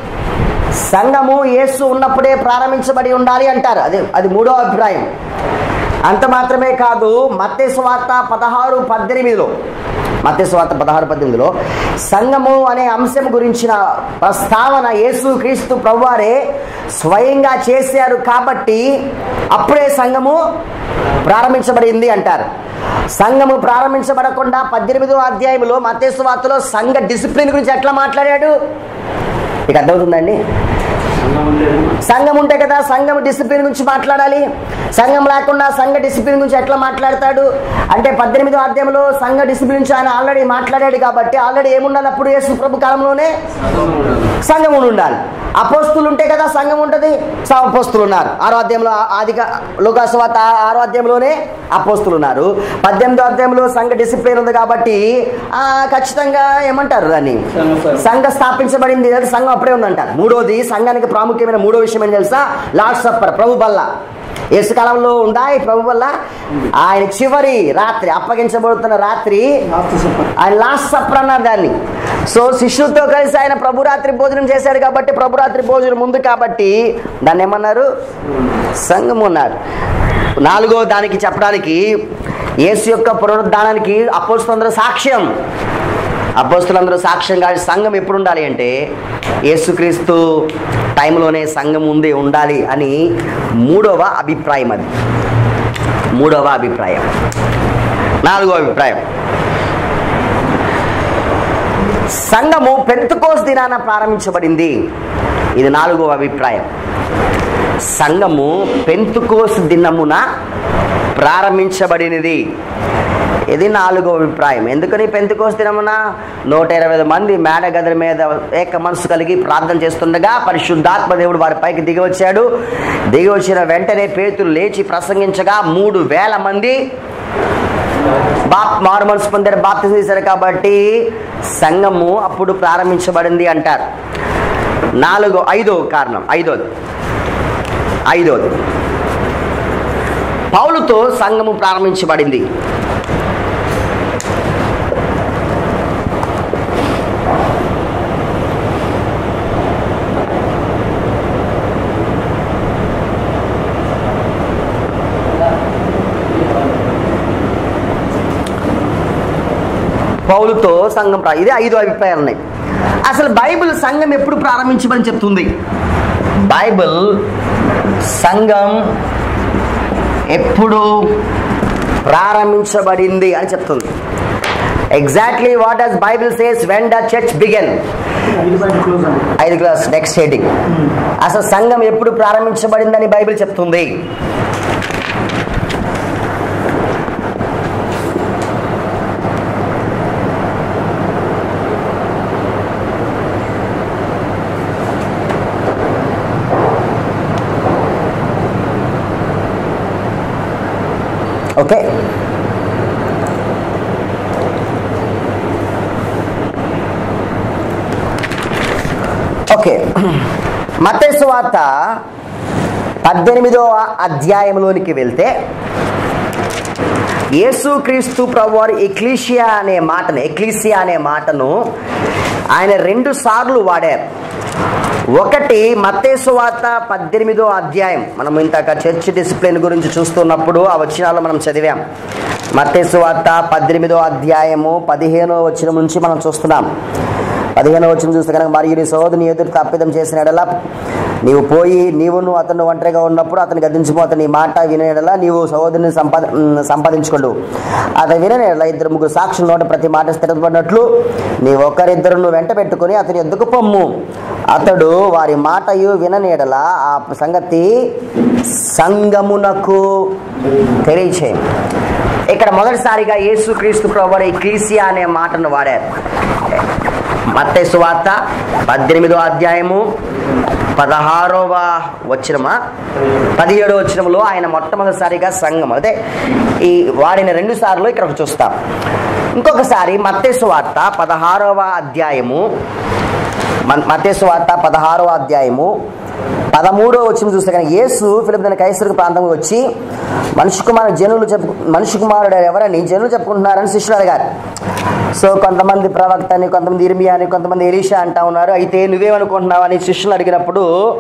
సంఘము యేసు ఉన్నప్పుడే ప్రారంభించబడి ఉండాలి అంటారు అది అది మూడో అభిప్రాయం అంత మాత్రమే కాదు మత్తేశ్వార్త పదహారు పద్దెనిమిదిలో మత్తేశ్వార్త పదహారు పద్దెనిమిదిలో సంఘము అనే అంశం గురించిన ప్రస్తావన యేసు క్రీస్తు ప్రభువారే స్వయంగా చేశారు కాబట్టి అప్పుడే సంఘము ప్రారంభించబడింది అంటారు సంఘము ప్రారంభించబడకుండా పద్దెనిమిదో అధ్యాయంలో మత్తేశ్వార్తలో సంఘ డిసిప్లిన్ గురించి ఎట్లా మాట్లాడాడు మీకు అర్థమవుతుందండి సంఘం ఉంటే కదా సంఘం డిసిప్లిన్ గురించి మాట్లాడాలి సంఘం లేకుండా సంఘ డిసిప్లిన్ గురించి ఎట్లా మాట్లాడతాడు అంటే పద్దెనిమిదో అధ్యాయంలో సంఘ డిసిప్లిన్ గురించి ఆయన ఆల్రెడీ మాట్లాడాడు కాబట్టి ఆల్రెడీ ఏముండాలి అప్పుడు యేసు ప్రభు కాలంలోనే సంఘం ఉండాలి అపోస్తులు ఉంటే కదా సంఘం ఉంటుంది సో అపోస్తులు ఉన్నారు ఆరో అధ్యాయంలో ఆదిక లోకాసువాత ఆరో అధ్యాయంలోనే అపోస్తులు ఉన్నారు పద్దెనిమిదో అధ్యాయంలో సంఘ డిసిప్లిన్ ఉంది కాబట్టి ఆ, ఖచ్చితంగా ఏమంటారు దాన్ని సంఘ స్థాపించబడింది లేదా సంఘం అప్పుడే ఉందంటారు మూడోది సంఘానికి ప్రాముఖ్యమైన మూడో విషయం ఏం తెలుసా లార్డ్ సప్పర్ ప్రభు బల్ల యేసు కాలంలో ఉందా ఈ ప్రభు వల్ల ఆయన చివరి రాత్రి అప్పగించబడుతున్న రాత్రి ఆయన లాస్ట్ సప్పర్ అన్నారు దాన్ని సో శిష్యులతో కలిసి ఆయన ప్రభురాత్రి భోజనం చేశాడు కాబట్టి ప్రభురాత్రి భోజనం ఉంది కాబట్టి దాన్ని ఏమన్నారు సంఘం ఉన్నారు నాలుగో దానికి చెప్పడానికి యేసు యొక్క పునరుద్ధానానికి అపోస్తులందరూ సాక్ష్యం అపోస్తులందరూ సాక్ష్యం కాదు సంఘం ఎప్పుడు ఉండాలి అంటే యేసుక్రీస్తు టైంలోనే సంఘం ఉంది ఉండాలి అని మూడవ అభిప్రాయం అది మూడవ అభిప్రాయం నాలుగో అభిప్రాయం సంఘము పెంతుకోస్ దినాన ప్రారంభించబడింది ఇది నాలుగో అభిప్రాయం సంఘము పెంతుకోస్ దినమున ప్రారంభించబడినది ఇది నాలుగో అభిప్రాయం ఎందుకని పెంతుకోస్ దినమున నూట ఇరవై మంది మేడ గదుల మీద ఏక మనసు కలిగి ప్రార్థన చేస్తుండగా పరిశుద్ధాత్మ దేవుడు వారి పైకి దిగి వచ్చాడు దిగి వచ్చిన వెంటనే పేతులు లేచి ప్రసంగించగా మూడు వేల మంది బాప్ మారు మనసు పొందారు బాప్తి చేశారు కాబట్టి సంఘము అప్పుడు ప్రారంభించబడింది అంటారు నాలుగో ఐదో కారణం ఐదోది ఐదోది పౌలుతో సంఘము ప్రారంభించబడింది పౌలుతో సంఘం ప్రా ఇదే ఐదు అభిప్రాయాలు ఉన్నాయి అసలు బైబిల్ సంఘం ఎప్పుడు ప్రారంభించమని చెప్తుంది బైబిల్ సంఘం ఎప్పుడు ప్రారంభించబడింది అని చెప్తుంది exactly what does Bible says when the church began ఐదు క్లాస్ నెక్స్ట్ హెడింగ్ అసలు సంఘం ఎప్పుడు ప్రారంభించబడిందని బైబిల్ చెప్తుంది ఓకే ఓకే మతేసు వార్త పద్దెనిమిదవ అధ్యాయంలోనికి వెళ్తే యేసుక్రీస్తు ప్రభువారు ఎక్లీషియా అనే మాటను ఎక్లీసియా అనే మాటను ఆయన రెండు సార్లు వాడారు ఒకటి మత్తేసు వార్త పద్దెనిమిదో అధ్యాయం మనం ఇంతక చర్చ్ డిసిప్లిన్ గురించి చూస్తున్నప్పుడు ఆ వచనాలు మనం చదివాం మత్తేసు వార్త పద్దెనిమిదో అధ్యాయము పదిహేనో వచనం నుంచి మనం చూస్తున్నాం పదిహేనో వచ్చిన చూస్తే కనుక మరియు నీ సోదరుని ఎదురు తప్పిదం చేసిన ఎడల నీవు పోయి నీవును అతను ఒంటరిగా ఉన్నప్పుడు అతని గద్దించుకో అతని మాట వినేడలా నీవు సహోదరుని సంపాద ఉమ్, సంపాదించుకోండు అతను వినేడలా ఇద్దరు ముగ్గురు సాక్షుల నోట ప్రతి మాట స్థిరపడినట్లు నీ ఒకరిద్దరు నువ్వు వెంట పెట్టుకుని అతని ఎద్దుకు పొమ్ము అతడు వారి మాటయు విననేడలా ఆ సంగతి సంగమునకు తెలియచేయం ఇక్కడ మొదటిసారిగా యేసుక్రీస్తు ప్రభు క్లీసియా అనే మాటను వాడారు మత్తయి వార్త పద్దెనిమిదో అధ్యాయము పదహారవ వచ్చినమా పదిహేడో వచ్చినములో ఆయన మొట్టమొదటిసారిగా సంఘం అదే ఈ వాడిన రెండు సార్లు ఇక్కడ చూస్తాం ఇంకొకసారి మత్తేసు వార్త పదహారవ అధ్యాయము మత్తేసు వార్త పదహారవ అధ్యాయము పదమూడో వచ్చిన చూస్తే కానీ యేసు ఫిలిపిన కైసరికి ప్రాంతంలో వచ్చి మనిషి కుమారు జనులు చెప్పు మనిషి కుమారుడు ఎవరని జనులు చెప్పుకుంటున్నారని శిష్యులు అడిగారు సో కొంతమంది ప్రవక్త అని కొంతమంది ఇర్మియా అని కొంతమంది ఎలీషా అంటా ఉన్నారు అయితే నువ్వేమనుకుంటున్నావు అని శిష్యులు అడిగినప్పుడు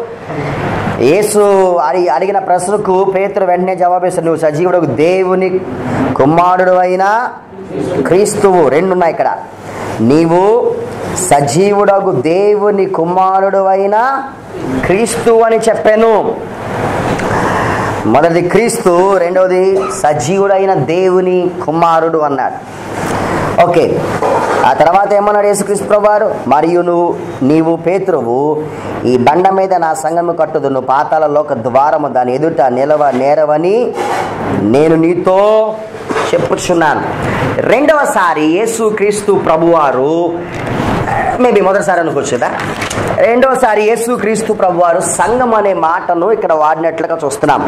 యేసు అడిగి అడిగిన ప్రశ్నకు పేతురు వెంటనే జవాబేస్తాడు నువ్వు సజీవుడు దేవుని కుమారుడు అయిన క్రీస్తువు రెండు ఉన్నాయి ఇక్కడ నీవు సజీవుడగు దేవుని కుమారుడు అయిన క్రీస్తు అని చెప్పాను మొదటిది క్రీస్తు రెండవది సజీవుడైన దేవుని కుమారుడు అన్నాడు ఓకే ఆ తర్వాత ఏమన్నాడు యేసుక్రీస్తు ప్రభువారు మరియు నువ్వు నీవు పేతురువు ఈ బండ మీద నా సంగము కట్టుదు నువ్వు పాతాలలో ఒక ద్వారము దాని ఎదుట నిలవ నేరవని నేను నీతో చెప్పుచున్నాను రెండవసారి యేసుక్రీస్తు ప్రభువారు మేబీ మొదటిసారి అనుకోవచ్చుదా రెండవసారి యేసుక్రీస్తు ప్రభువారు సంఘం అనే మాటను ఇక్కడ వాడినట్లుగా చూస్తున్నాం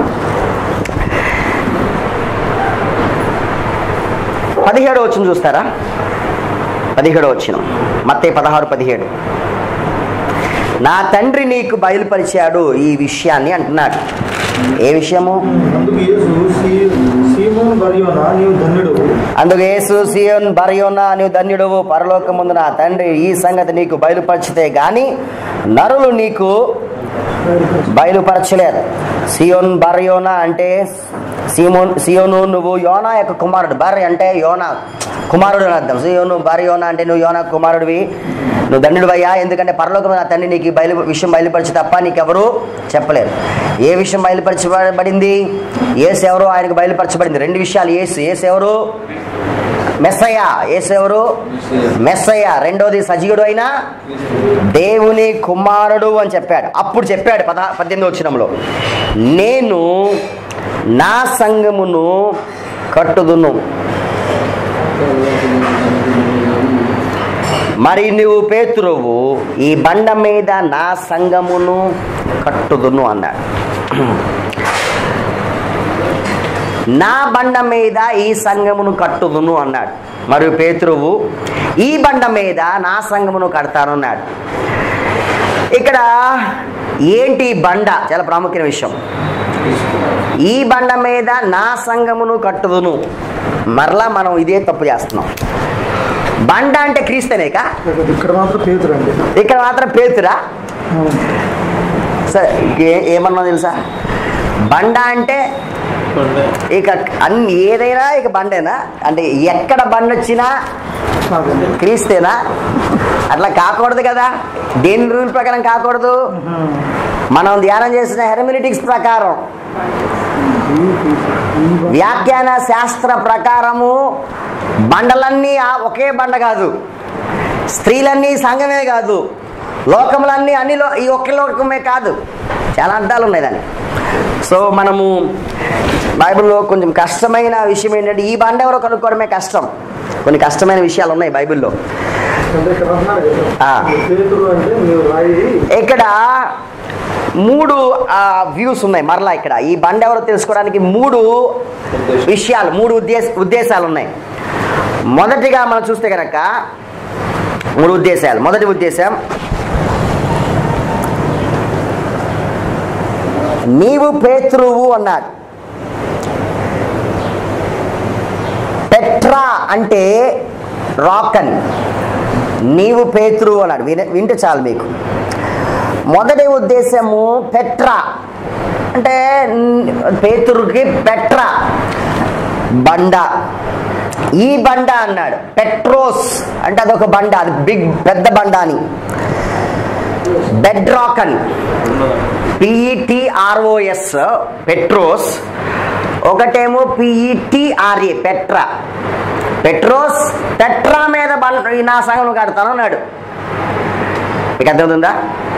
పదిహేడు వచ్చిన చూస్తారా పదిహేడో వచ్చిన మత్తే పదహారు పదిహేడు నా తండ్రి నీకు బయలుపరిచాడు ఈ విషయాన్ని అంటున్నాడు ఏ విషయము అందుకు యేసు సీ- సీమోను బరియోనా నీవు ధన్యుడు అందుకు యేసు సియోన్ బరయోనా నీవు ధన్యుడవు పరలోకముందు నా తండ్రి ఈ సంగతి నీకు బయలుపరిచితే గాని నరులు నీకు బయలుపరచలేరు సియోన్ బరయోనా అంటే సీమోన్ సియోను నువ్వు యోనా యొక్క కుమారుడు బర్ అంటే యోనా కుమారుడు అని అర్థం సియోను బర్ యోనా అంటే నువ్వు యోనా కుమారుడివి నువ్వు దండుడు అయ్యా ఎందుకంటే పరలోకం నా తండ్రి నీకు ఈ బయలు విషయం బయలుపరిచి తప్ప నీకెవరు చెప్పలేరు ఏ విషయం బయలుపరచబడింది ఏసు ఎవరు ఆయనకు బయలుపరచబడింది రెండు విషయాలు ఏసు ఏసు ఎవరు మెస్సయ్య ఏసు ఎవరు మెస్సయ్య రెండోది సజీవుడు అయినా దేవుని కుమారుడు అని చెప్పాడు అప్పుడు చెప్పాడు పద పద్దెనిమిది వచ్చినంలో నేను నా సంఘమును కట్టుదును మరి నువ్వు పేతురువు ఈ బండ మీద నా సంఘమును కట్టుదును అన్నాడు నా బండ మీద ఈ సంఘమును కట్టుదును అన్నాడు మరియు పేతురువు ఈ బండ మీద నా సంఘమును కడతాను అన్నాడు ఇక్కడ ఏంటి ఈ బండ చాలా ప్రాముఖ్యమైన విషయం ఈ బండ మీద నా సంఘమును కట్టుదును మరలా మనం ఇదే తప్పు చేస్తున్నాం బండ అంటే క్రీస్తనేక ఇక్కడ మాత్రం పేతురు అండి ఇక్కడ మాత్రం పేతురా సరే ఏ- ఏమన్నా తెలుసా బండ అంటే ఇక అన్ని ఏదైనా ఇక బండేనా అంటే ఎక్కడ బండ వచ్చినా కాదండి క్రీస్తేనా అట్లా కాకూడదు కదా దేని రూల్ ప్రకారం కాకూడదు మనం ధ్యానం చేసిన హెరమిలిటిక్స్ ప్రకారం వ్యాఖ్యాన శాస్త్ర ప్రకారము బండలన్నీ ఆ- ఒకే బండ కాదు స్త్రీలన్నీ సంఘమే కాదు లోకములన్నీ అన్ని లో ఈ ఒకే లోకమే కాదు చాలా అర్థాలు ఉన్నాయి దానికి సో మనము బైబిల్లో కొంచెం కష్టమైన విషయం ఏంటంటే ఈ బండ ఎవరో కనుక్కోవడమే కష్టం కొన్ని కష్టమైన విషయాలు ఉన్నాయి బైబిల్లో అంటే ఇక్కడ అంటున్నారు కదా ఆ. పేతురు అంటే మీరు రాయి ఇక్కడ మూడు వ్యూస్ ఉన్నాయి మరలా ఇక్కడ ఈ బండ ఎవరో తెలుసుకోవడానికి మూడు విషయాలు మూడు ఉద్దేశ ఉద్దేశాలు ఉన్నాయి మొదటిగా మనం చూస్తే కనుక మూడు ఉద్దేశాలు మొదటి ఉద్దేశం నీవు పేతురువు అన్నాడు పెట్రా అంటే రాక్ అని నీవు పేతురువు అన్నాడు విన వింటే చాలు మీకు మొదటి ఉద్దేశము పెట్రా అంటే న్- పేతురుకి పెట్రా బండ ఈ బండ అన్నాడు పెట్రోస్ అంటే అదొక బండ అది బిగ్ పెద్ద బండ అని బెడ్ రాక్ అని పిఈటిఆర్ఓఎస్ పెట్రోస్ ఒకటేమో పిఈటిఆర్ఏ పెట్రా పెట్రోస్ పెట్రా మీద బండ ఈ నా సంఘం కడతాను అన్నాడు మీకు అర్థమవుతుందా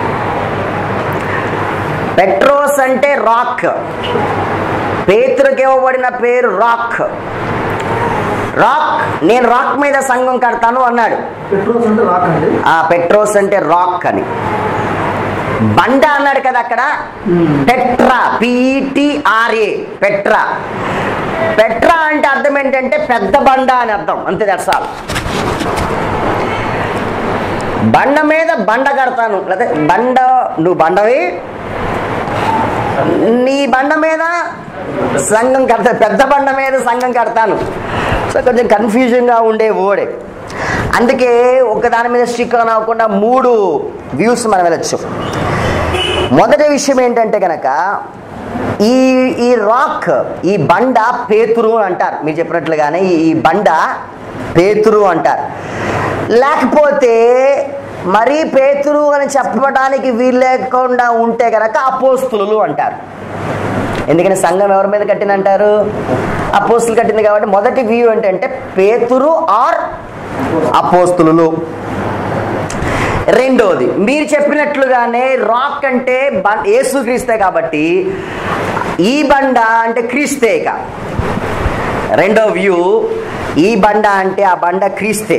పెట్రోస్ అంటే రాక్ పేతురికి ఇవ్వబడిన పేరు రాక్ రాక్ నేను రాక్ మీద సంఘం కడతాను అన్నాడు పెట్రోల్స్ అంటే రాక్ అండి ఆ పెట్రోస్ అంటే రాక్ అని బండ అన్నాడు కదా అక్కడ పెట్రా పిఈటిఆర్ఏ పెట్రా పెట్రా అంటే అర్థం ఏంటంటే పెద్ద బండ అని అర్థం అంతే దర్శాలు బండ మీద బండ కడతాను లేదా బండ నువ్వు బండవి నీ బండ మీద సంఘం కడతా పెద్ద బండ మీద సంఘం కడతాను సో కొంచెం కన్ఫ్యూజన్గా ఉండే ఓడే అందుకే ఒక దాని మీద స్టిక్ అవ్వకుండా మూడు వ్యూస్ మనం వెళ్ళచ్చు మొదటి విషయం ఏంటంటే కనుక ఈ ఈ రాక్ ఈ బండ పేతురు అంటారు మీరు చెప్పినట్లుగానే ఈ- ఈ బండ పేతురు అంటారు లేకపోతే మరీ పేతురు అని చెప్పడానికి వీలు లేకుండా ఉంటే కనుక అపోస్తులు అంటారు ఎందుకని సంఘం ఎవరి మీద కట్టినంటారు అపోస్తులు కట్టింది కాబట్టి మొదటి వ్యూ ఏంటంటే పేతురు ఆర్ అపోస్తులు రెండోది మీరు చెప్పినట్లుగానే రాక్ అంటే బం- యేసుక్రీస్తే కాబట్టి ఈ బండ అంటే క్రీస్తే ఇక రెండో వ్యూ ఈ బండ అంటే ఆ బండ క్రీస్తే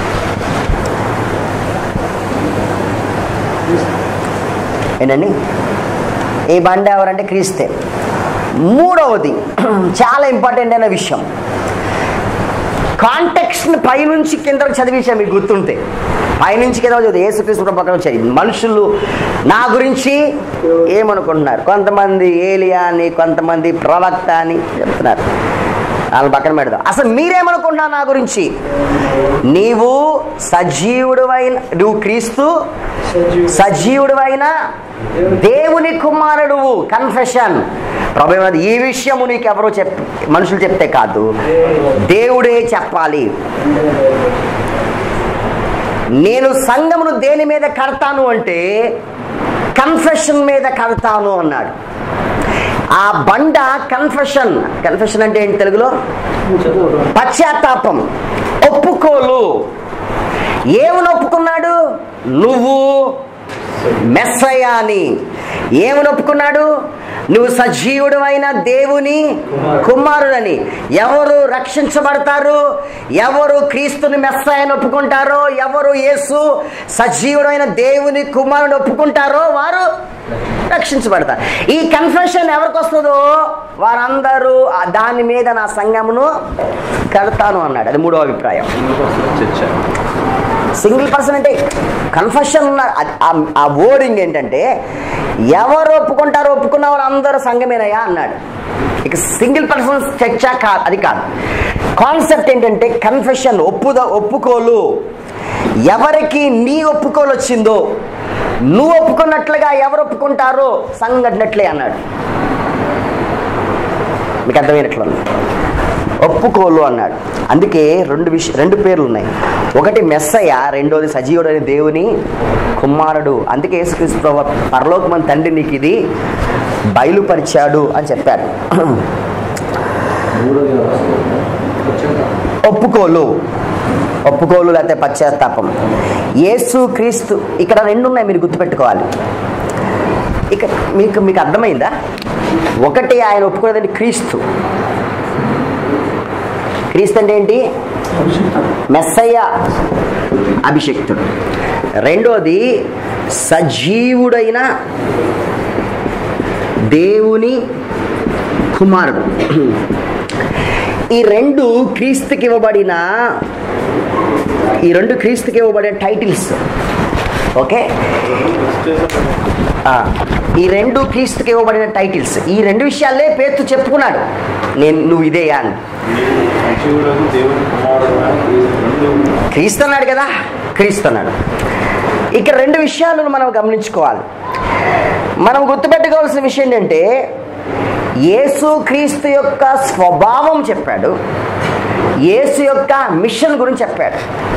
ఏంటండి ఈ బండ ఎవరంటే క్రీస్తే మూడవది చాలా ఇంపార్టెంట్ అయిన విషయం కాంటెక్స్ట్ని పైనుంచి కిందకు చదివించా మీకు గుర్తుంటే పైనుంచి కింద చదివి ఏసుక్రీస్తు ప్రకారం వచ్చాయి మనుషులు నా గురించి ఏమనుకుంటున్నారు కొంతమంది ఏలియా అని కొంతమంది ప్రవక్త అని చెప్తున్నారు వాళ్ళని పక్కన పెడదాం అసలు మీరేమనుకుంటున్నారు నా గురించి నీవు సజీవుడు అయిన నువ్వు క్రీస్తు సజీవుడు అయిన దేవుని కుమారుడువు కన్ఫెషన్ ప్రభు ఏమన్నది, ఈ విషయము నీకు ఎవరో చెప్ మనుషులు చెప్తే కాదు దేవుడే చెప్పాలి నేను సంఘమును దేని మీద కడతాను అంటే కన్ఫెషన్ మీద కడతాను అన్నాడు ఆ బండ కన్ఫెషన్ కన్ఫెషన్ అంటే ఏంటి తెలుగులో పశ్చాత్తాపం ఒప్పుకోలు ఏమని ఒప్పుకున్నాడు నువ్వు మెస్సయ్య అని ఏమని ఒప్పుకున్నాడు నువ్వు సజీవుడు అయిన దేవుని కుమారుడని ఎవరు రక్షించబడతారు ఎవరు క్రీస్తుని మెస్సయ్యని ఒప్పుకుంటారో ఎవరు యేసు సజీవుడైన దేవుని కుమారుని ఒప్పుకుంటారో వారు రక్షించబడతారు ఈ కన్ఫెషన్ ఎవరికి వస్తుందో వారందరూ ఆ దాని మీద నా సంఘమును కడతాను అన్నాడు అది మూడో అభిప్రాయం చర్చ సింగిల్ పర్సన్ అంటే కన్ఫెషన్ ఉన్న అది- ఆ- ఆ వర్డింగ్ ఏంటంటే ఎవరు ఒప్పుకుంటారో ఒప్పుకున్న వాళ్ళందరూ సంఘమేనయ్యా అన్నాడు ఇక సింగిల్ పర్సన్ చర్చ కాదు అది కాదు కాన్సెప్ట్ ఏంటంటే కన్ఫెషన్ ఒప్పుద ఒప్పుకోలు ఎవరికి నీ ఒప్పుకోలు వచ్చిందో నువ్వు ఒప్పుకున్నట్లుగా ఎవరు ఒప్పుకుంటారో సంఘం కట్టినట్లే అన్నాడు మీకు అర్థమైనట్లు ఉంది. ఒప్పుకోలు అన్నాడు అందుకే రెండు విష రెండు పేర్లు ఉన్నాయి ఒకటి మెస్సయ్య రెండోది సజీవుడైన దేవుని కుమారుడు అందుకే యేసుక్రీస్తు ప్రభు పరలోకమని తండ్రి నీకు ఇది బయలుపరిచాడు అని చెప్పాడు ఒప్పుకోలు ఒప్పుకోలు లేకపోతే పశ్చాత్తాపం యేసు క్రీస్తు ఇక్కడ రెండు ఉన్నాయి మీరు గుర్తుపెట్టుకోవాలి ఇక మీకు మీకు అర్థమైందా ఒకటి ఆయన ఒప్పుకున్నదండి క్రీస్తు క్రీస్తు అంటే ఏంటి మెస్సయ్య అభిషక్తుడు రెండోది సజీవుడైన దేవుని కుమారుడు ఈ రెండు క్రీస్తుకి ఇవ్వబడిన ఈ రెండు క్రీస్తుకి ఇవ్వబడిన టైటిల్స్ ఓకే ఆ, ఈ రెండు క్రీస్తుకి ఇవ్వబడిన టైటిల్స్ ఈ రెండు విషయాలే పేర్లు చెప్పుకున్నాడు నేను నువ్వు ఇదేయా అని సజీవుడకు దేవుని కుమారుడు అని రెండు క్రీస్తు అన్నాడు కదా క్రీస్తు అన్నాడు ఇక్కడ రెండు విషయాలను మనం గమనించుకోవాలి మనం గుర్తుపెట్టుకోవాల్సిన విషయం ఏంటంటే యేసు క్రీస్తు యొక్క స్వభావం చెప్పాడు యేసు యొక్క మిషన్ గురించి చెప్పాడు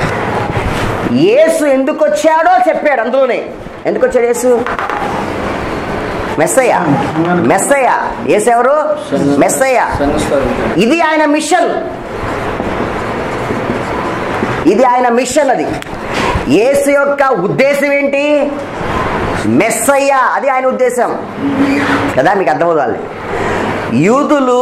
యేసు ఎందుకు వచ్చాడో చెప్పాడు అందులోనే ఎందుకు వచ్చాడు యేసు మెస్సయ్య మెస్సయ్య యేసు ఎవరు మెస్సయ్య ఇది ఆయన మిషన్ ఇది ఆయన మిషన్ అది యేసు యొక్క ఉద్దేశం ఏంటి మెస్సయ్య అది ఆయన ఉద్దేశం కదా మీకు అర్థమవుతాలి యూదులు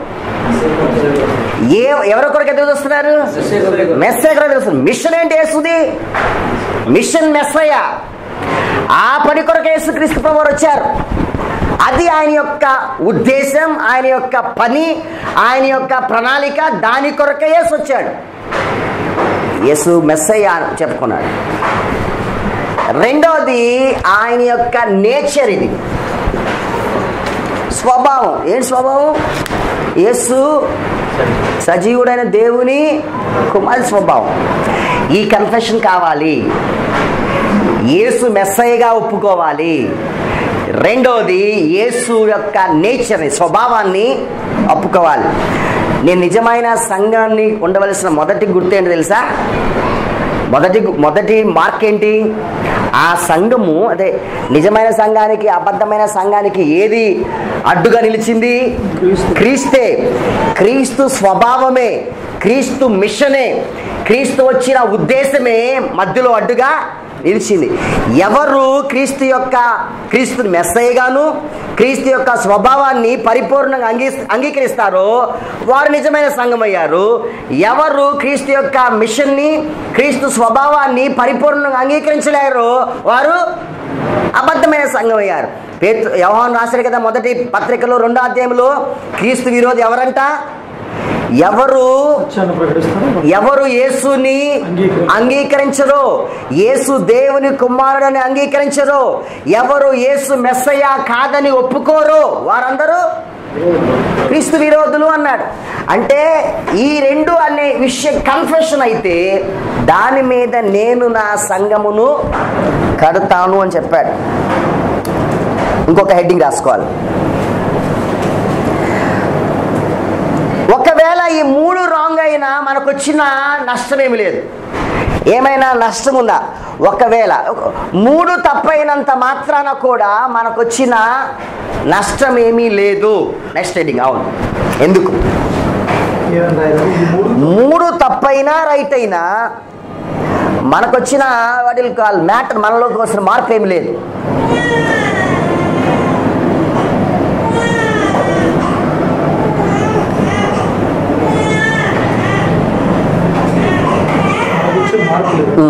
ఏ ఎవరి కొరకు ఎదురు చూస్తున్నారు మెస్సయ్య కొరకు ఎదురు చూస్తున్నారు మిషన్ ఏంటి యేసుది మిషన్ మెస్సయ్య ఆ పని కొరకు యేసుక్రీస్తు ప్రభు వారు వచ్చారు అది ఆయన యొక్క ఉద్దేశం ఆయన యొక్క పని ఆయన యొక్క ప్రణాళిక దాని కొరకే యేసు వచ్చాడు యేసు మెస్సయ్య అని చెప్పుకున్నాడు రెండవది ఆయన యొక్క నేచర్ ఇది స్వభావం ఏంటి స్వభావం యేసు సజీవుడైన దేవుని కుమారి స్వభావం ఈ కన్ఫెషన్ కావాలి యేసు మెస్సయ్యగా ఒప్పుకోవాలి రెండోది యేసు యొక్క నేచర్ని స్వభావాన్ని ఒప్పుకోవాలి నేను నిజమైన సంఘాన్ని ఉండవలసిన మొదటి గుర్తు ఏంటి తెలుసా మొదటి మొదటి మార్క్ ఏంటి ఆ సంఘము అదే నిజమైన సంఘానికి అబద్ధమైన సంఘానికి ఏది అడ్డుగా నిలిచింది క్రీస్తే క్రీస్తు స్వభావమే క్రీస్తు మిషనే క్రీస్తు వచ్చిన ఉద్దేశమే మధ్యలో అడ్డుగా నిలిచింది ఎవరు క్రీస్తు యొక్క క్రీస్తుని మెస్సయ్యగాను క్రీస్తు యొక్క స్వభావాన్ని పరిపూర్ణంగా అంగీ అంగీకరిస్తారో వారు నిజమైన సంఘం అయ్యారు ఎవరు క్రీస్తు యొక్క మిషన్ని క్రీస్తు స్వభావాన్ని పరిపూర్ణంగా అంగీకరించలేరు వారు అబద్ధమైన సంఘం అయ్యారు పేతు వ్యవహాన్ రాశారు కదా మొదటి పత్రికలో రెండో అధ్యాయంలో క్రీస్తు విరోధి ఎవరంట ఎవరు వచ్చాను ప్రకటిస్తాను ఎవరు యేసుని అంగీకరించరు. అంగీకరించరో యేసు దేవుని కుమారుడని అంగీకరించరో ఎవరు యేసు మెస్సయ్య కాదని ఒప్పుకోరో వారందరూ క్రీస్తు విరోధులు అన్నాడు అంటే ఈ రెండు అనే విషయం కన్ఫెషన్ అయితే దాని మీద నేను నా సంఘమును కడతాను అని చెప్పాడు ఇంకొక హెడ్డింగ్ రాసుకోవాలి ఒకవేళ ఈ మూడు రాంగ్ అయినా మనకు వచ్చిన నష్టం ఏమి లేదు ఏమైనా నష్టం ఉందా ఒకవేళ ఒక- మూడు తప్పైనంత మాత్రాన కూడా మనకు వచ్చిన నష్టం ఏమీ లేదు నెక్స్ట్ హెడ్డింగ్ అవును ఎందుకు ఏమని రాయాలి? ఈ మూడు మూడు తప్పైనా రైట్ అయినా మనకొచ్చిన వాటి కాల్ మ్యాటర్ మనలోకి వచ్చిన మార్పు ఏమి లేదు మనకు వచ్చే మార్పు లేదు.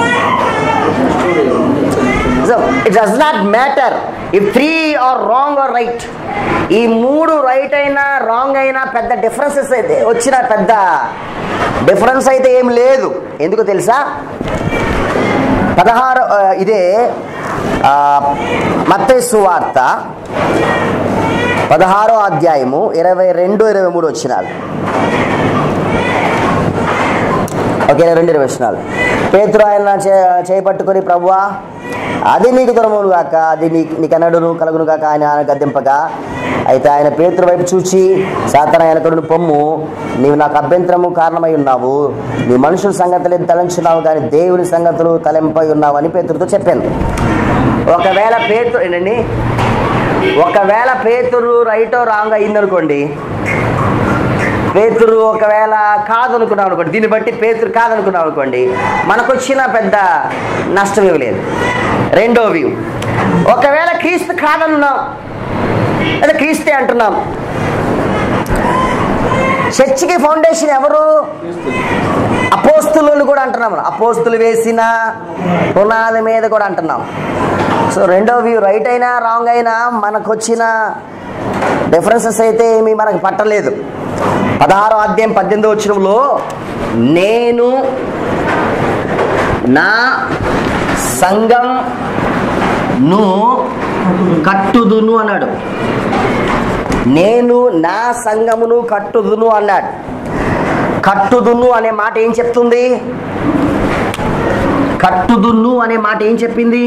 So it does not matter if three are wrong or right ఈ మూడు రైట్ అయినా రాంగ్ అయినా పెద్ద డిఫరెన్సెస్ అయితే వచ్చిన పెద్ద డిఫరెన్స్ అయితే ఏం లేదు ఎందుకు తెలుసా పదహారు ఆ, ఇదే మత్తేసు వార్త పదహారో అధ్యాయము ఇరవై రెండు ఇరవై మూడు వచ్చినాలు ఓకే రెండు ఇరవై వచ్చినాలు పేతురు ఆయన చే- చేపట్టుకొని ప్రభువా అది నీకు దొరమును గాక అది నీ నీకన్నడును కలుగును గాక ఆయన ఆయన గద్దెంపగా అయితే ఆయన పేతురు వైపు చూచి సాతన ఆయనకుడును పొమ్ము నీవు నాకు అభ్యంతరము కారణమై ఉన్నావు నీ మనుషుల సంగతులు తలంచున్నావు కానీ దేవుని సంగతులు తలెంపై ఉన్నావు అని పేతురుతో చెప్పాను ఒకవేళ పేతురు ఏంటండి ఒకవేళ పేతురు రైటో రాంగ్ అయిందనుకోండి పేతురు ఒకవేళ కాదనుకున్నాం అనుకోండి దీన్ని బట్టి పేతురు కాదనుకున్నాం అనుకోండి మనకు వచ్చిన పెద్ద నష్టం ఏమి లేదు రెండో వ్యూ ఒకవేళ క్రీస్తు కాదనున్నాం లేదా క్రీస్తే అంటున్నాం చర్చికి ఫౌండేషన్ ఎవరు అపోస్ అపోస్తులు కూడా అంటున్నాం అపోస్తులు వేసిన పునాది మీద కూడా అంటున్నాం సో రెండో వ్యూ రైట్ అయినా రాంగ్ అయినా మనకు వచ్చిన డిఫరెన్సెస్ అయితే ఏమి మనకు పట్టలేదు పదహారో అధ్యాయం పద్దెనిమిదో వచ్చినంలో నేను నా సంఘంను కట్టుదును అన్నాడు నేను నా సంఘమును కట్టుదును అన్నాడు కట్టుదును అనే మాట ఏం చెప్తుంది కట్టుదును అనే మాట ఏం చెప్పింది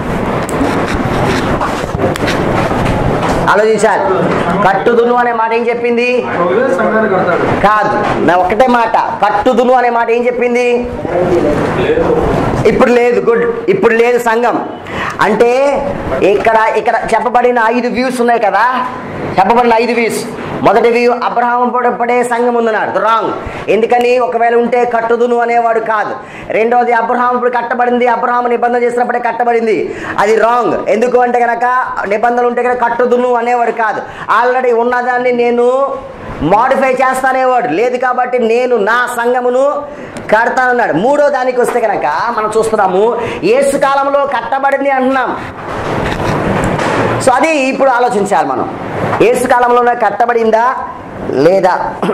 ఆలోచించాలి కట్టుదును అనే మాట ఏం చెప్పింది ఒకవే సంఘాన్ని కడతాడు కాదు నా ఒకటే మాట కట్టుదును అనే మాట ఏం చెప్పింది ఇప్పుడు లేదు గుడ్ ఇప్పుడు లేదు సంఘం అంటే ఇక్కడ ఇక్కడ చెప్పబడిన ఐదు వ్యూస్ ఉన్నాయి కదా చెప్పబడిన ఐదు వ్యూస్ మొదటి వ్యూ అబ్రహాం పడే సంఘం ఉందన్నాడు రాంగ్ ఎందుకని ఒకవేళ ఉంటే కట్టుదును అనేవాడు కాదు రెండోది అబ్రహాం ఇప్పుడు కట్టబడింది అబ్రహాం నిబంధన చేసినప్పుడే కట్టబడింది అది రాంగ్ ఎందుకు అంటే కనుక నిబంధనలు ఉంటే కనుక కట్టుదును అనేవాడు కాదు ఆల్రెడీ ఉన్నదాన్ని నేను మాడిఫై చేస్తానేవాడు లేదు కాబట్టి నేను నా సంఘమును కడతానన్నాడు మూడో దానికి వస్తే కనుక మనం చూస్తున్నాము ఏసు కాలంలో కట్టబడింది అంటున్నాం సో అది ఇప్పుడు ఆలోచించాలి మనం ఏసు కాలంలోనే కట్టబడిందా లేదా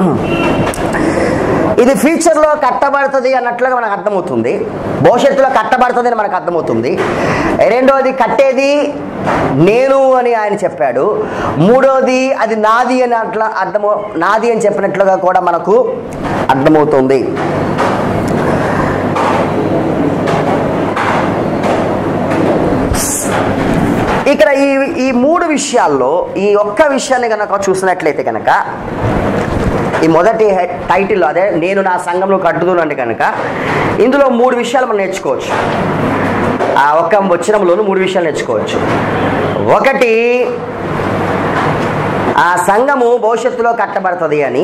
ఇది ఫ్యూచర్లో కట్టబడుతుంది అన్నట్లుగా మనకు అర్థమవుతుంది భవిష్యత్తులో కట్టబడుతుంది అని మనకు అర్థమవుతుంది రెండోది కట్టేది నేను అని ఆయన చెప్పాడు మూడోది అది నాది అని అట్లా అర్థమవు నాది అని చెప్పినట్లుగా కూడా మనకు అర్థమవుతుంది ఇక్కడ ఈ ఈ మూడు విషయాల్లో ఈ ఒక్క విషయాన్ని కనుక చూసినట్లయితే కనుక ఈ మొదటి హెడ్ టైటిల్ అదే నేను నా సంఘంలో కట్టుదునండి కనుక ఇందులో మూడు విషయాలు మనం నేర్చుకోవచ్చు ఆ ఒక్క వచ్చినంలోనూ మూడు విషయాలు నేర్చుకోవచ్చు ఒకటి ఆ సంఘము భవిష్యత్తులో కట్టబడుతుంది అని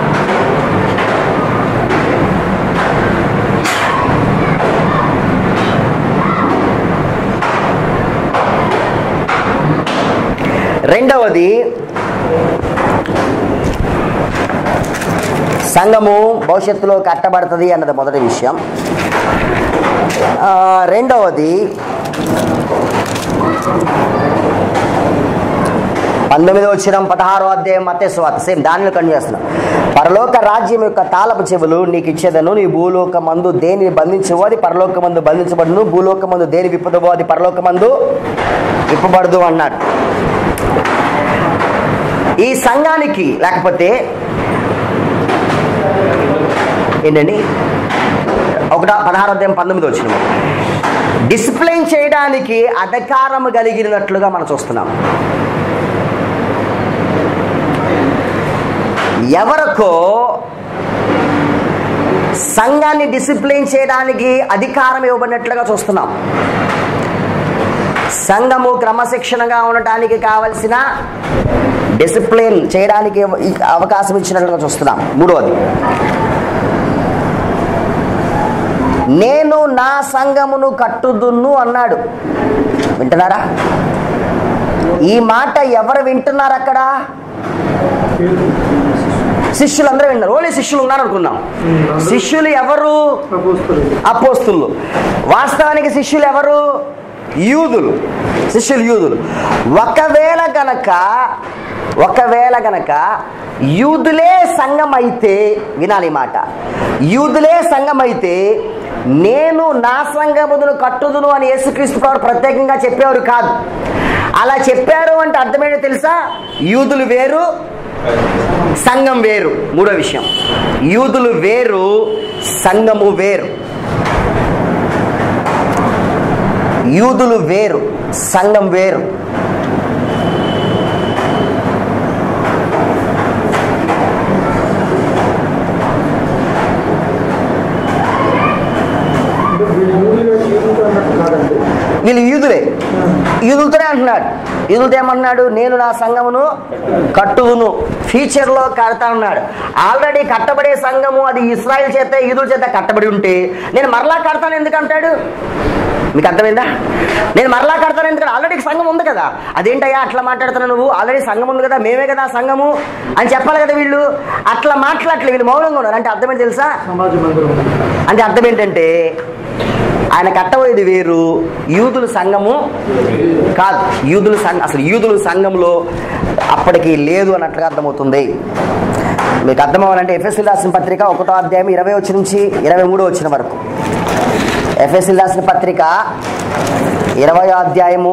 రెండవది సంఘము భవిష్యత్తులో కట్టబడుతుంది అన్నది మొదటి విషయం ఆ, రెండవది పంతొమ్మిదో వచ్చిన పదహారో అధ్యాయం మతేశ్వాత సేమ్ దానిలో కన్ను చేస్తున్నాం పరలోక రాజ్యం యొక్క తాళపు చెవులు నీకు ఇచ్చేదను నీ భూలోక మందు దేనిని బంధించవో అది పరలోక మందు బంధించబడును భూలోక మందు దేని విప్పుదవో అది పరలోక మందు విప్పబడదు అన్నాడు ఈ సంఘానికి లేకపోతే ఏంటండి ఒకట పదహారు అధ్యాయం పంతొమ్మిది వచ్చిన డిసిప్లైన్ చేయడానికి అధికారం కలిగినట్లుగా మనం చూస్తున్నాం ఎవరికో సంఘాన్ని డిసిప్లైన్ చేయడానికి అధికారం ఇవ్వబడినట్లుగా చూస్తున్నాం సంఘము క్రమశిక్షణగా ఉండటానికి కావలసిన డిసిప్లిన్ చేయడానికి ఇ- అవకాశం ఇచ్చినట్లుగా చూస్తున్నాం మూడవది నేను నా సంఘమును కట్టుదును అన్నాడు వింటున్నారా ఈ మాట ఎవరు వింటున్నారు అక్కడ శిష్యులందరూ విన్నారు ఓన్లీ శిష్యులు ఉన్నారు అనుకున్నాం శిష్యులు ఎవరు అపోస్తలులు. అపోస్తులు వాస్తవానికి శిష్యులు ఎవరు యూదులు శిష్యులు యూదులు ఒకవేళ గనక ఒకవేళ గనక యూదులే సంఘం అయితే వినాలి ఈ మాట యూదులే సంఘం అయితే నేను నా సంఘమును కట్టుదును అని యేసుక్రీస్తు వారు ప్రత్యేకంగా చెప్పేవారు కాదు అలా చెప్పారు అంటే అర్థమేంటో తెలుసా యూదులు వేరు సంఘం వేరు మూడో విషయం యూదులు వేరు సంఘము వేరు యూదులు వేరు సంఘం వేరు అంటే వీళ్ళు యూదులుగా యూదులు అన్నట్టు కాదండి వీళ్ళు యూదులే యూదులతోనే అంటున్నాడు యూదులతో ఏమన్నాడు నేను నా సంఘమును కట్టుదును ఫ్యూచర్లో కడతా అన్నాడు ఆల్రెడీ కట్టబడే సంఘము అది ఇస్రాయల్ చేత యూదుల చేత కట్టబడి ఉంటే నేను మరలా కడతాను ఎందుకు అంటాడు మీకు అర్థమైందా నేను మరలా కడతాను ఎందుకంటే ఆల్రెడీ సంఘం ఉంది కదా అదేంటయ్యా అట్లా మాట్లాడుతున్నావు నువ్వు ఆల్రెడీ సంఘం ఉంది కదా మేమే కదా సంఘము అని చెప్పాలి కదా వీళ్ళు అట్లా మాట్లాడట్లేదు వీళ్ళు మౌనంగా ఉన్నారు అంటే అర్థం ఏంటి తెలుసా సమాజ మందిరం అంటే అర్థం ఏంటంటే ఆయన కట్టబోయేది వేరు యూదుల సంఘము కాదు యూదుల సంఘం అసలు యూదుల సంఘంలో అప్పటికి లేదు అన్నట్లుగా అర్థమవుతుంది మీకు అర్థం అవ్వాలంటే ఎఫ్ఎస్సి రాసిన పత్రిక ఒకటో అధ్యాయం ఇరవై వచ్చి నుంచి ఇరవై మూడో వచ్చిన వరకు ఎఫ్ఎస్సి రాసిన పత్రిక ఇరవై అధ్యాయము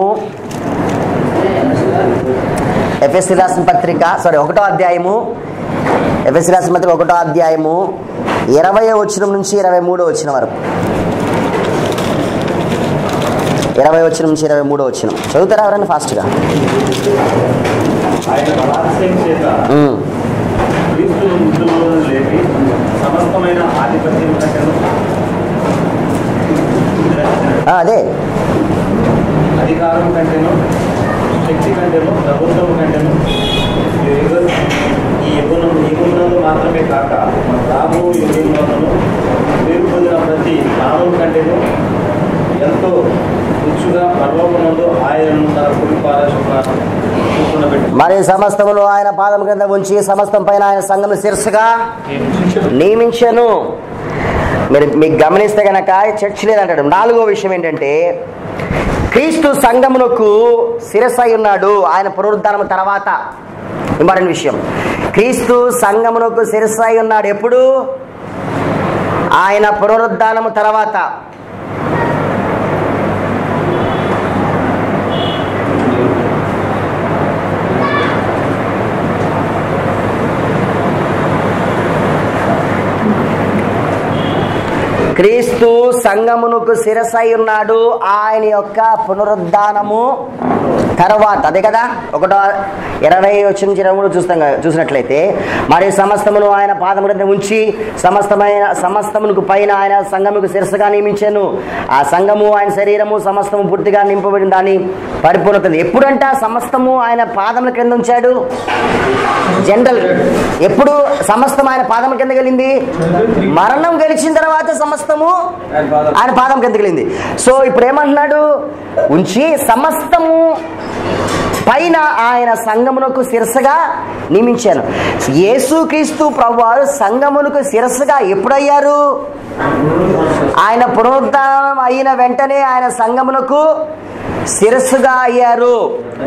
ఎఫ్ఎస్సి రాసిన పత్రిక సారీ ఒకటో అధ్యాయము ఎఫ్ఎస్సి రాసిన పత్రిక ఒకటో అధ్యాయము ఇరవై వచ్చిన నుంచి ఇరవై మూడో వచ్చిన వరకు ఇరవై వచ్చిన నుంచి ఇరవై మూడో వచ్చిన చదువుతారా ఎవరైనా ఫాస్ట్గా ఆయన బలాత్సయం చేత ఉమ్. క్రీస్తును మృతులలో లేపి సమస్తమైన ఆధిపత్యం కంటేను ఆ, అదే అధికారం కంటేను శక్తి కంటేను ప్రభుత్వం కంటేను ఈ యుగ- ఈ యుగం యుగమునందు మాత్రమే కాక రాబో యుగంలోనూ పేరు పొందిన ప్రతి నామం కంటేను ఎంతో రుచుగా పర్వమునందు ఆయనను తన కుడి పాదశుభ్ర కూర్చుండబెట్టి మరి సమస్తమును ఆయన పాదం కింద ఉంచి సమస్తం పైన ఆయన సంఘం శిరస్సుగా నియమించను మీరు మీకు గమనిస్తే గనక చర్చ్ లేదంటాడు నాలుగో విషయం ఏంటంటే క్రీస్తు సంఘమునకు శిరస్సు అయి ఉన్నాడు ఆయన పునరుద్ధానం తర్వాత ఇంపార్టెంట్ విషయం క్రీస్తు సంఘమునకు శిరస్సు అయి ఉన్నాడు ఎప్పుడు ఆయన పునరుద్ధానము తర్వాత క్రీస్తు సంగమునకు శిరసై ఉన్నాడు ఆయన యొక్క పునరుద్ధానము తర్వాత అదే కదా ఒకటో ఇరవై వచ్చిన నుంచి ఇరవై మూడు చూస్తాం కదా, చూసినట్లయితే మరి సమస్తమును ఆయన పాదము క్రింద ఉంచి సమస్తమైన సమస్తమునకు పైన ఆయన సంఘముకు శిరసగా నియమించాను ఆ సంఘము ఆయన శరీరము సమస్తము పూర్తిగా నింపబడిన దాని పరిపూర్ణత ఎప్పుడంట సమస్తము ఆయన పాదముల క్రింద ఉంచాడు జనరల్ ఎప్పుడు సమస్తం ఆయన పాదముల కింద వెళ్ళింది మరణం గెలిచిన తర్వాత సమస్తము ఆయన పాదం కిందకి వెళ్ళింది సో ఇప్పుడు ఏమంటున్నాడు ఉంచి సమస్తము పైన ఆయన సంగమునకు శిరసగా నియమించాను యేసుక్రీస్తు ప్రభువారు సంగమునకు శిరస్సుగా ఎప్పుడయ్యారు ఆయన పునరుద్ధానం అయిన వెంటనే ఆయన సంగమునకు శిరస్సుగా అయ్యారు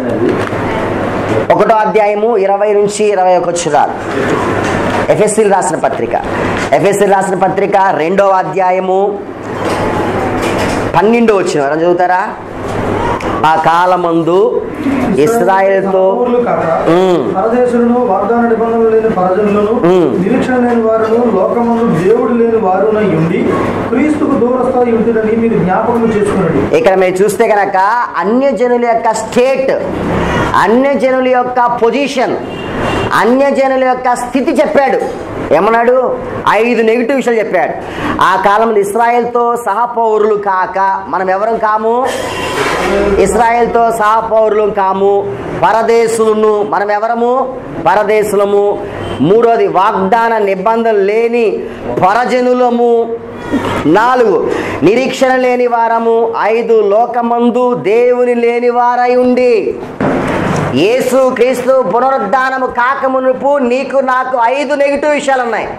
ఒకటో అధ్యాయము ఇరవై నుంచి ఇరవై ఒక వచ్చినారు ఎఫ్ఎస్సీలు రాసిన పత్రిక ఎఫ్ఎస్సీలు రాసిన పత్రిక రెండవ అధ్యాయము పన్నెండో వచ్చిన ఎవరైనా చదువుతారా ఆ కాలమందు ఇస్రాయేల్తో ఊర్లు కాక ఉమ్. పరదేశులను వాగ్దాన నిబంధనలు లేని పరజనులను ఉమ్. నిరీక్షణ లేని వారును లోకమందు దేవుడు లేని వారునై ఉండి క్రీస్తుకు దూరస్థాయి ఉంటుందని మీరు జ్ఞాపకం చేసుకునండి ఇక్కడ మీరు చూస్తే కనుక అన్యజనుల యొక్క స్టేట్ అన్యజనుల యొక్క పొజిషన్ అన్యజనుల యొక్క స్థితి చెప్పాడు ఏమన్నాడు ఐదు నెగిటివ్ విషయాలు చెప్పాడు ఆ కాలంలో ఇస్రాయేల్తో సహపౌరులు కాక మనం ఎవరం కాము ఇస్రాయేల్తో సహపౌరులు కాము పరదేశులను మనం ఎవరము పరదేశులము మూడోది వాగ్దాన నిబంధనలు లేని పరజనులము నాలుగు నిరీక్షణ లేని వారము ఐదు లోకమందు దేవుని లేని వారై ఉండి యేసు క్రీస్తు పునరుద్ధానము కాకమునుపు నీకు నాకు ఐదు నెగిటివ్ విషయాలు ఉన్నాయి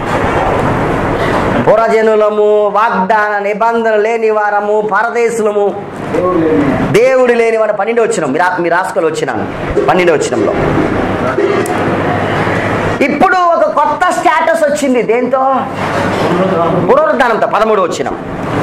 పురజనులము వాగ్దాన నిబంధన లేని వారము పరదేశులము దేవుడు లేని వాడు పన్నెండు వచ్చినాం మీరు మీరు రాసుకొని వచ్చినాను పన్నెండు వచ్చినంలో ఇప్పుడు ఒక కొత్త స్టేటస్ వచ్చింది దేంతో పునరుద్ధానంతో పదమూడు వచ్చినాం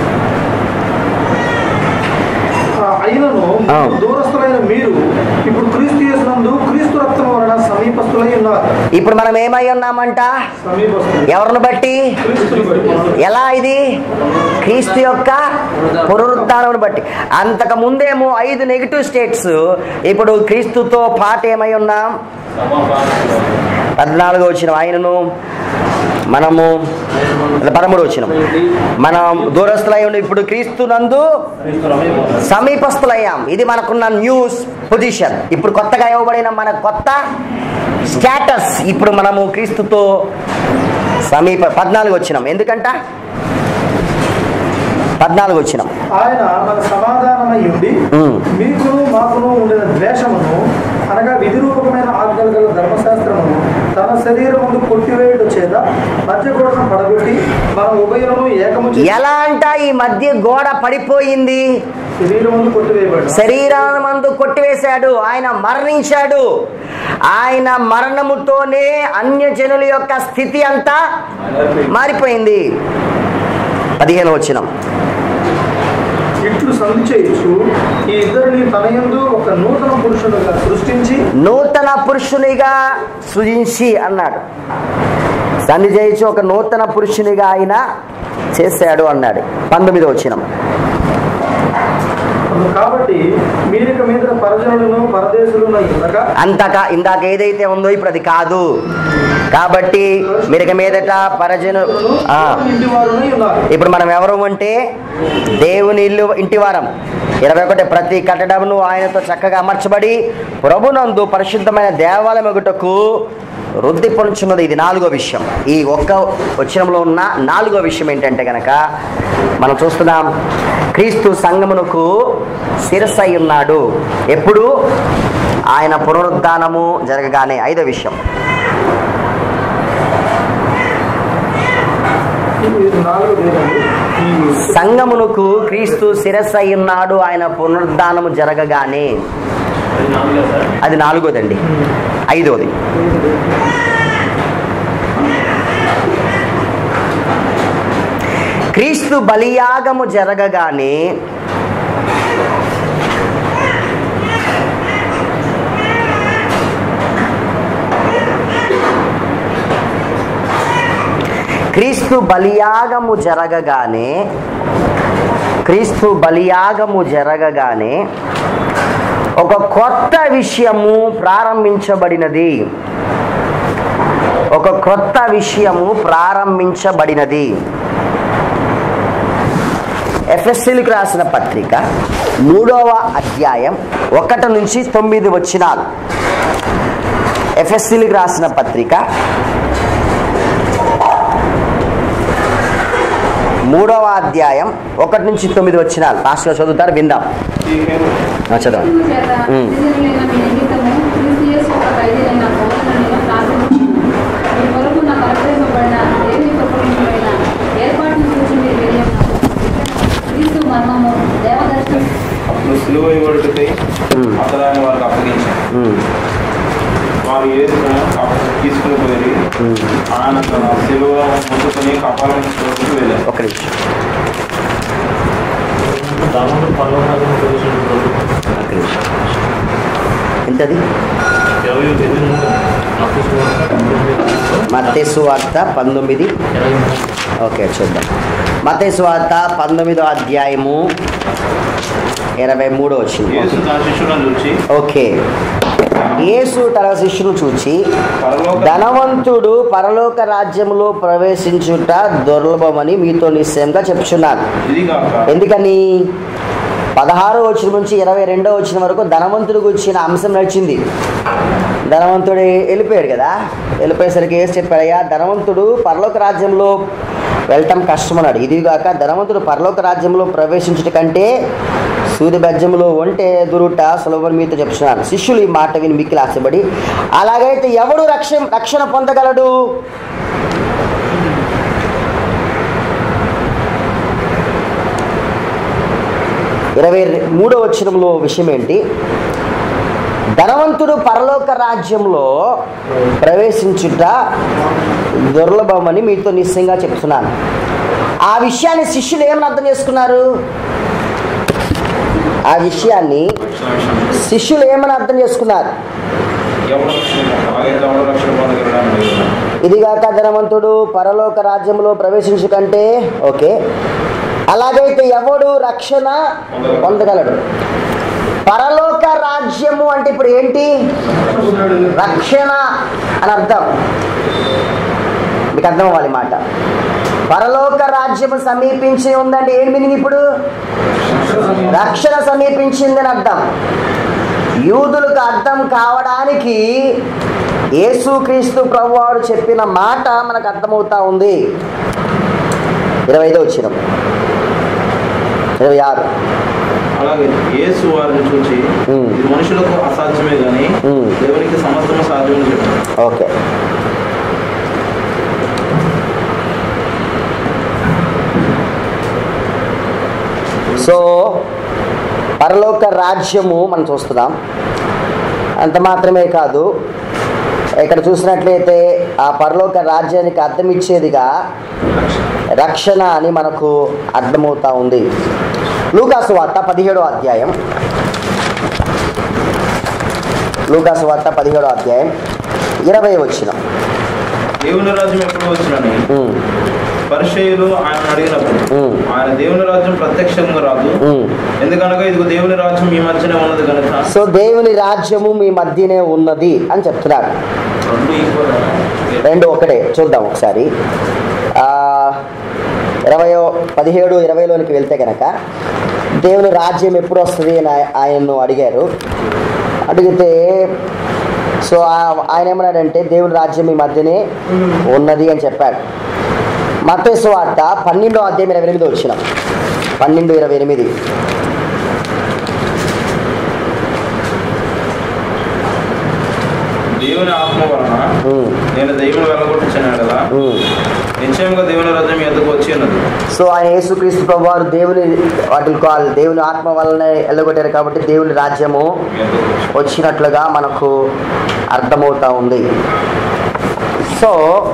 ఆ, అయినను ఆ. దూరస్థులైన మీరు ఇప్పుడు క్రీస్తు యేసునందు క్రీస్తు రక్తం వలన సమీపస్థులై ఉన్నారు ఇప్పుడు మనం ఏమై ఉన్నామంట సమీపస్థులు ఎవరిని బట్టి క్రీస్తుని బట్టి ఎలా ఇది క్రీస్తు యొక్క పునరుద్ధానం బట్టి అంతకు ముందేమో ఐదు నెగిటివ్ స్టేట్స్ ఇప్పుడు క్రీస్తుతో పాటు ఏమై ఉన్నాం పద్నాలుగు వచ్చిన ఆయనను మనము పదమూడు వచ్చిన మనం దూరస్తులై ఉండి ఇప్పుడు క్రీస్తు నందు సమీపస్తులయ్యాం ఇది మనకున్న న్యూస్ పొజిషన్ ఇప్పుడు కొత్తగా ఇవ్వబడిన మన కొత్త స్టేటస్ ఇప్పుడు మనము క్రీస్తుతో సమీప పద్నాలుగు వచ్చినాం ఎందుకంట పద్నాలుగు వచ్చినాం ఆయన మన సమాధానమై ఉండి ఉమ్. మీకును మాకును ఉండిన ద్వేషమును అనగా విధి రూపకమైన ఆజ్ఞలు గల ధర్మశాస్త్రమును తన శరీరం ముందు కొట్టివేయుట చేత మధ్య గోడను పడగొట్టి మన ఉభయలను ఏకము చేసి ఎలా అంట ఈ మధ్య గోడ పడిపోయింది శరీరం ముందు కొట్టివేయబడి శరీరాన్ని మందు కొట్టివేశాడు ఆయన మరణించాడు ఆయన మరణముతోనే అన్యజనుల యొక్క స్థితి అంతా మారిపోయింది పదిహేను వచ్చిన ఇట్లు సంధి చేయొచ్చు ఈ ఇద్దరిని తన యందు ఒక నూతన పురుషుడుగా సృష్టించి నూతన పురుషునిగా సృజించి అన్నాడు సంధి చేయించి ఒక నూతన పురుషునిగా ఆయన చేశాడు అన్నాడు పంతొమ్మిది వచ్చినం కాబట్టి మీరిక మీద పరజనులను పరదేశులను ఉండగా అంతకా ఇందాక ఏదైతే ఉందో ఇప్పుడు అది కాదు కాబట్టి మీరు మీదట పరజను ఆ. ఇంటి వారునై ఉన్నారు ఇప్పుడు మనం ఎవరు అంటే దేవుని ఇల్లు ఇంటివారం ఇరవై ఒకటి ప్రతి కట్టడమును ఆయనతో చక్కగా అమర్చబడి ప్రభునందు పరిశుద్ధమైన దేవాలయం ఒకటకు వృద్ధి పొందుచున్నది ఇది నాలుగో విషయం ఈ ఒక్క వచనంలో ఉన్న నాలుగో విషయం ఏంటంటే గనక మనం చూస్తున్నాం క్రీస్తు సంగమునకు శిరసై ఉన్నాడు ఎప్పుడు ఆయన పునరుద్ధానము జరగగానే ఐదో విషయం ఇది నాలుగు లేదండి ఈ సంగమునకు క్రీస్తు శిరస్సు అయి ఉన్నాడు ఆయన పునరుద్ధానము జరగగానే అది నాలుగే సార్ అది నాలుగోదండి ఐదోది క్రీస్తు బలియాగము జరగగానే క్రీస్తు బలియాగము జరగగానే క్రీస్తు బలియాగము జరగగానే ఒక కొత్త విషయము ప్రారంభించబడినది ఒక కొత్త విషయము ప్రారంభించబడినది ఎఫ్ఎస్సీలకు రాసిన పత్రిక మూడవ అధ్యాయం ఒకటి నుంచి తొమ్మిది వచ్చినాలు ఎఫ్ఎస్సీలకు రాసిన పత్రిక మూడవ అధ్యాయం ఒకటి నుంచి తొమ్మిది వచ్చినాలు పాస్గా చదువుతారు విందాం ఆ, చదవండి క్రీస్తు చేత ఉమ్. నిజములైన మీ నిమిత్తము క్రీస్తు యేసు యొక్క ఖైదీలైన పౌరులను నేను ప్రార్థించుచున్నాను. మీ కొరకు నాకు అనుగ్రహింపబడిన దేవుని కృపణమైన ఏర్పాటును గురించి మీరు వెళ్ళి క్రీస్తు మర్మము దేవదర్శనం అప్పుడు సిలువ ఇవ్వడుకై Hmm. అతడాన్ని వారికి అప్పగించారు ఉమ్, వారు యేసును అప్ప- తీసుకుని పోయి ఉమ్. ఆయన తన సిలువ ముట్టుకుని కపాలం చోటుకు వెళ్ళారు ఒక నిమిషం దామోదర్ పర్వతాలను ప్రవేశించిన ప్రభు ఒక నిమిషం ఎంతది ఇరవై ఎనిమిది మత్తేసు వార్త పంతొమ్మిది ఇరవై మూడు ఓకే చూద్దాం మత్తేసు వార్త పంతొమ్మిదో అధ్యాయము ఇరవై మూడో వచ్చింది యేసు తన శిష్యులను చూచి ఓకే యేసు తన శిష్యును చూచి పరలోక ధనవంతుడు పరలోక రాజ్యములో ప్రవేశించుట దుర్లభమని మీతో నిశ్చయంగా చెప్తున్నాను ఇది కాక ఎందుకని పదహారో వచ్చిన నుంచి ఇరవై రెండో వచ్చిన వరకు ధనవంతుడికి వచ్చిన అంశం నడిచింది ధనవంతుడు వెళ్ళిపోయాడు కదా వెళ్ళిపోయేసరికి ఏసి చెప్పాడయ్యా ధనవంతుడు పరలోక రాజ్యంలో వెళ్ళటం కష్టం అన్నాడు ఇది కాక ధనవంతుడు పరలోక రాజ్యంలో ప్రవేశించట కంటే సూర్య బెజ్జంలో ఒంటే దురుట సులభం మీతో చెప్తున్నాను శిష్యులు ఈ మాట విని మిక్కిలి ఆశపడి అలాగైతే ఎవడు రక్ష రక్షణ పొందగలడు ఇరవై మూడో వచనంలో విషయం ఏంటి ధనవంతుడు పరలోక రాజ్యంలో ప్రవేశించుట దుర్లభమని మీతో నిశ్చయంగా చెప్తున్నాను ఆ విషయాన్ని శిష్యులు ఏమని అర్థం చేసుకున్నారు ఆ విషయాన్ని శిష్యులు ఏమని అర్థం చేసుకున్నారు ఎవరు రక్షణ అలాగైతే ఎవరు రక్షణ పొందగలడానికి లేదు. ఇదిగాక ధనవంతుడు పరలోక రాజ్యంలో ప్రవేశించు కంటే ఓకే అలాగైతే ఎవడు రక్షణ పొందగలడు పరలోక రాజ్యము అంటే ఇప్పుడు ఏంటి రక్షణ అని అర్థం మీకు అర్థం అవ్వాలి మాట పరలోక రాజ్యము సమీపించి ఉందంటే ఏం మీనింగ్ ఇప్పుడు రక్షణ సమీపించిందని అర్థం యూదులకు అర్థం కావడానికి యేసుక్రీస్తు ప్రభువారు చెప్పిన మాట మనకు అర్థమవుతా ఉంది ఇరవై ఐదో వచ్చిన ఇరవై ఆరు అలాగే యేసు వారిని చూచి Hmm. ఇది మనుషులకు అసాధ్యమే గాని Hmm. దేవునికి సమస్తము సాధ్యమని చెప్పారు ఓకే సో పరలోక రాజ్యము మనం చూస్తున్నాం అంత మాత్రమే కాదు ఇక్కడ చూసినట్లయితే ఆ పరలోక రాజ్యానికి అర్థం ఇచ్చేదిగా రక్షణ అని మనకు అర్థమవుతా ఉంది లూకాసు వార్త పదిహేడో అధ్యాయం లూకాసు వార్త పదిహేడో అధ్యాయం ఇరవై వచ్చిన దేవుని రాజ్యం ఎప్పుడు వచ్చినని పరిచయులు ఆయన అడిగినప్పుడు ఉమ్. ఆయన దేవుని రాజ్యం ప్రత్యక్షంగా రాదు ఎందుకనగా ఇదిగో దేవుని రాజ్యం మీ మధ్యనే ఉన్నది కనుక సో దేవుని రాజ్యము మీ మధ్యనే ఉన్నది అని చెప్తున్నారు రెండు ఈక్వల్ రెండు ఒకటే చూద్దాం ఒకసారి ఆ, ఇరవయో పదిహేడు ఇరవైలోనికి వెళ్తే కనుక దేవుని రాజ్యం ఎప్పుడు వస్తుంది అని ఆయ- ఆయన్ను అడిగారు అడిగితే సో ఆ- ఆయన ఏమన్నాడంటే దేవుని రాజ్యం మీ మధ్యనే ఉన్నది అని చెప్పాడు మతేసు వార్త పన్నెండో అధ్యాయం ఇరవై ఎనిమిది వచ్చిన పన్నెండు ఇరవై ఎనిమిది దేవుని ఆత్మ వలన ఉమ్, నేను దేవుని వెళ్ళగొట్టించాను కదా ఉమ్. నిశ్చయంగా దేవుని రాజ్యం ఎద్దకు వచ్చి ఉన్నది సో ఆయన యేసుక్రీస్తు ప్రభు వారు దేవుని వాటిని కాల్ దేవుని ఆత్మ వల్లనే వెళ్ళగొట్టారు కాబట్టి దేవుని రాజ్యము మీ ఎద్దకు వచ్చి వచ్చినట్లుగా మనకు అర్థమవుతా ఉంది సో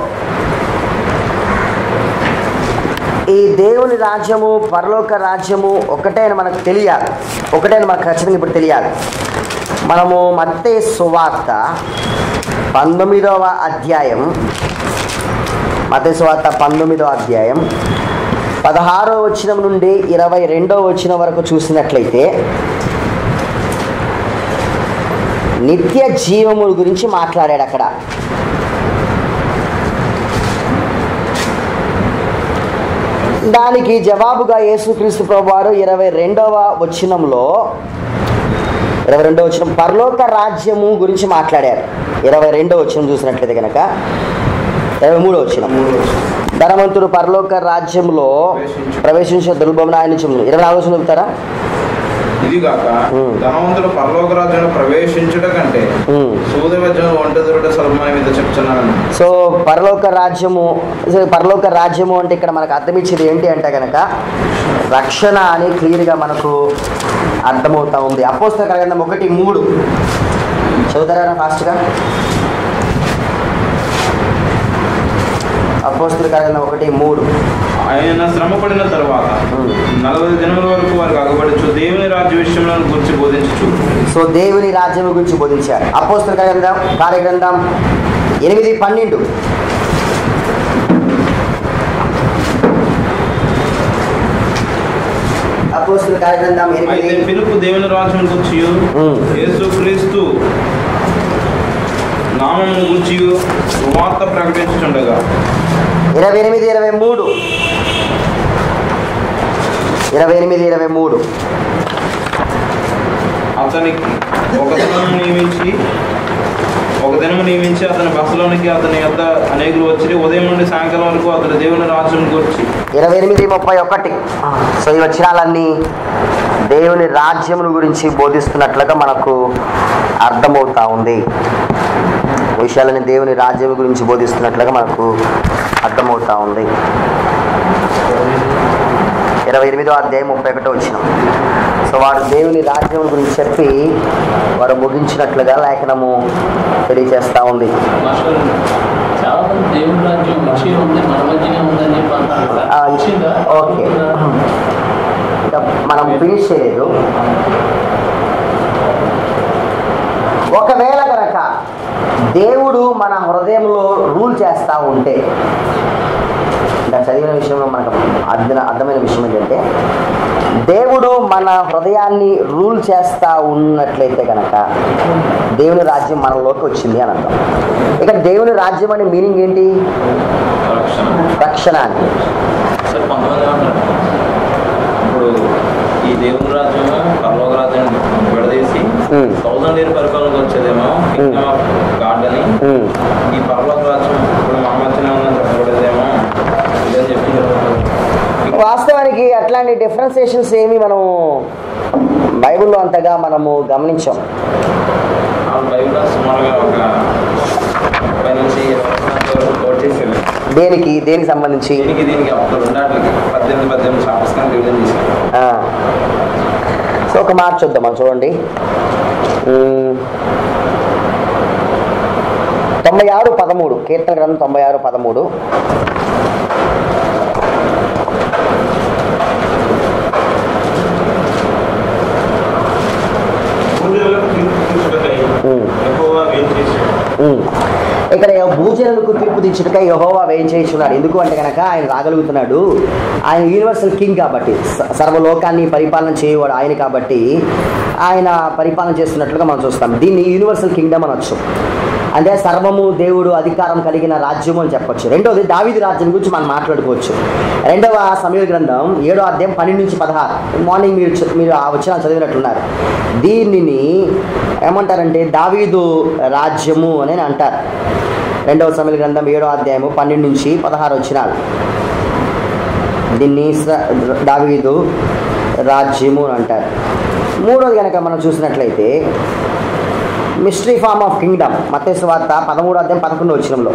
ఈ దేవుని రాజ్యము పరలోక రాజ్యము ఒకటే అని మనకు తెలియాలి ఒకటే అని మనకు ఖచ్చితంగా ఇప్పుడు తెలియాలి మనము మత్తే సువార్త పంతొమ్మిదవ అధ్యాయం మత్తే సువార్త పంతొమ్మిదవ అధ్యాయం పదహారో వచనం నుండి ఇరవై రెండో వచనం వరకు చూసినట్లయితే నిత్య జీవము గురించి మాట్లాడాడు అక్కడ దానికి జవాబుగా యేసుక్రీస్తు ప్రభువారు ఇరవై రెండవ వచనంలో ఇరవై రెండవ వచనం పరలోక రాజ్యము గురించి మాట్లాడారు ఇరవై రెండవ వచనం చూసినట్లయితే కనుక ఇరవై మూడో వచనం ధనవంతుడు పరలోక రాజ్యంలో ప్రవేశించే దుర్భవన ఆయన ఇరవై నాలుగు వచనం చెప్తారా ఇదిగాక ఉమ్. ధనవంతుడు పరలోక రాజ్యంలో ప్రవేశించుట కంటే ఉమ్. సూదవజ్యం వంట దొరట సల్మాన్ మీద చెప్తున్నాను సో పరలోక రాజ్యము సో పరలోక రాజ్యము అంటే ఇక్కడ మనకు అర్థం ఇచ్చేది ఏంటి అంటే కనుక రక్షణ అని క్లియర్గా మనకు అర్థమవుతా ఉంది అపోస్తల గ్రంథం ఒకటి మూడు చదువుతారా ఫాస్ట్గా అపోస్తల గ్రంథం ఒకటి మూడు ఆయన శ్రమ పడిన తర్వాత ఉమ్. నలభై దినముల వరకు వారికి అగబడచ్చు దేవుని రాజ్య విషయంలో గురించి బోధించచ్చు సో దేవుని రాజ్యం గురించి బోధించారు అపోస్తల గ్రంథం కార్యగ్రంథం ఎనిమిది పన్నెండు అపోస్తల కార్యగ్రంథం అయితే ఎనిమిది పిలుపు దేవుని రాజ్యం గురించి ఉమ్. యేసు క్రీస్తు నామము గురించి వార్త ప్రకటించుండగా ఇరవై ఎనిమిది ఇరవై మూడు ఇరవై ఎనిమిది ఇరవై మూడు అతనికి ఒక దినము నియమించి ఒక దినము నియమించి అతని బస్సులోనికి అతని యొద్ద అనేకులు వచ్చి ఉదయం నుండి సాయంకాలం వరకు అతని దేవుని రాజ్యం గురించి ఇరవై ఎనిమిది ముప్పై ఒకటి సో ఈ వచనాలన్నీ దేవుని రాజ్యమును గురించి బోధిస్తున్నట్లుగా మనకు అర్థమవుతా ఉంది ఈ విషయాలని దేవుని రాజ్యం గురించి బోధిస్తున్నట్లుగా మనకు అర్థమవుతా ఉంది ఇరవై ఎనిమిదో అధ్యాయం ముప్పై ఒకటో వచ్చిన సో వారు దేవుని రాజ్యం గురించి చెప్పి వారు ముగించినట్లుగా లేఖనము తెలియజేస్తా ఉంది మాస్టర్ చాలా మంది దేవుని రాజ్యం వచ్చి ఉంది మన మధ్యనే ఉందని చెప్పి అంటారు కదా. ఆ, వచ్చిందా? ఓకే ఇంకా మనం ఫినిష్ చేయలేదు ఒకవేళ కనుక దేవుడు మన హృదయంలో రూల్ చేస్తూ ఉంటే ఇంకా చదివిన విషయంలో మనకు అర్థ అర్థమైన విషయం ఏంటంటే దేవుడు మన హృదయాన్ని రూల్ చేస్తూ ఉన్నట్లయితే కనుక దేవుని రాజ్యం మనలోకి వచ్చింది అని అర్థం ఇక్కడ దేవుని రాజ్యం అనే మీనింగ్ ఏంటి రక్షణ రక్షణ అని సార్ కొంతమంది ఏమంటారు ఇప్పుడు ఈ దేవుని రాజ్యం పరలోక రాజ్యం విడదీసి Hmm. థౌసండ్ ఇయర్ పరిపాలనకు వచ్చేదేమో కింగ్డమ్ ఆఫ్ గాడ్ అని ఉమ్. ఈ పరలోక రాజ్యం ఇప్పుడు మా మధ్యనే ఉందని చెప్పబడేదేమో ఇదని చెప్పి చెప్తారు. వాస్తవానికి అట్లాంటి డిఫరెన్సియేషన్స్ ఏమి మనం బైబిల్లో అంతగా మనము గమనించాం ఆ బైబిల్ సుమారుగా ఒక ముప్పై నుంచి ఇరవై సంవత్సరాల వరకు కోట్ చేసేది దేనికి దేనికి సంబంధించి దీనికి దీనికి ఒక రెండాటికి పద్దెనిమిది పద్దెనిమిది సంవత్సరం డివిజన్ చేశారు ఆ. సో ఒక మాట చూద్దాం మనం చూడండి ఉమ్. తొంభై ఆరు పదమూడు కీర్తన గ్రంథం తొంభై ఆరు పదమూడు పూజలకు తీర్పు తీసుకుటకై ఉమ్. యెహోవా వేంచేశాడు. ఉమ్. ఇక్కడ భూజనులకు తీర్పు తెచ్చుటక యహోవా వేయం చేయించున్నాడు ఎందుకు అంటే కనుక ఆయన రాగలుగుతున్నాడు ఆయన యూనివర్సల్ కింగ్ కాబట్టి స- సర్వలోకాన్ని పరిపాలన చేయవాడు ఆయన కాబట్టి ఆయన పరిపాలన చేస్తున్నట్లుగా మనం చూస్తాం దీన్ని యూనివర్సల్ కింగ్డమ్ అనొచ్చు అంటే సర్వము దేవుడు అధికారం కలిగిన రాజ్యము అని చెప్పొచ్చు రెండోది దావీది రాజ్యం గురించి మనం మాట్లాడుకోవచ్చు రెండవ సమయ గ్రంథం ఏడో అధ్యాయం పన్నెండు నుంచి పదహారు మార్నింగ్ మీరు చ- మీరు ఆ వచ్చిన చదివినట్లున్నారు దీనిని ఏమంటారంటే దావీదు రాజ్యము అని అంటారు రెండవ సమయ గ్రంథం ఏడో అధ్యాయము పన్నెండు నుంచి పదహారు వచ్చినారు దీన్ని స- దావీదు రాజ్యము అని అంటారు మూడోది కనుక మనం చూసినట్లయితే మిస్టరీ ఫార్మ్ ఆఫ్ కింగ్డమ్ మతేసు వార్త పదమూడు అధ్యాయం పదకొండు వచ్చినంలో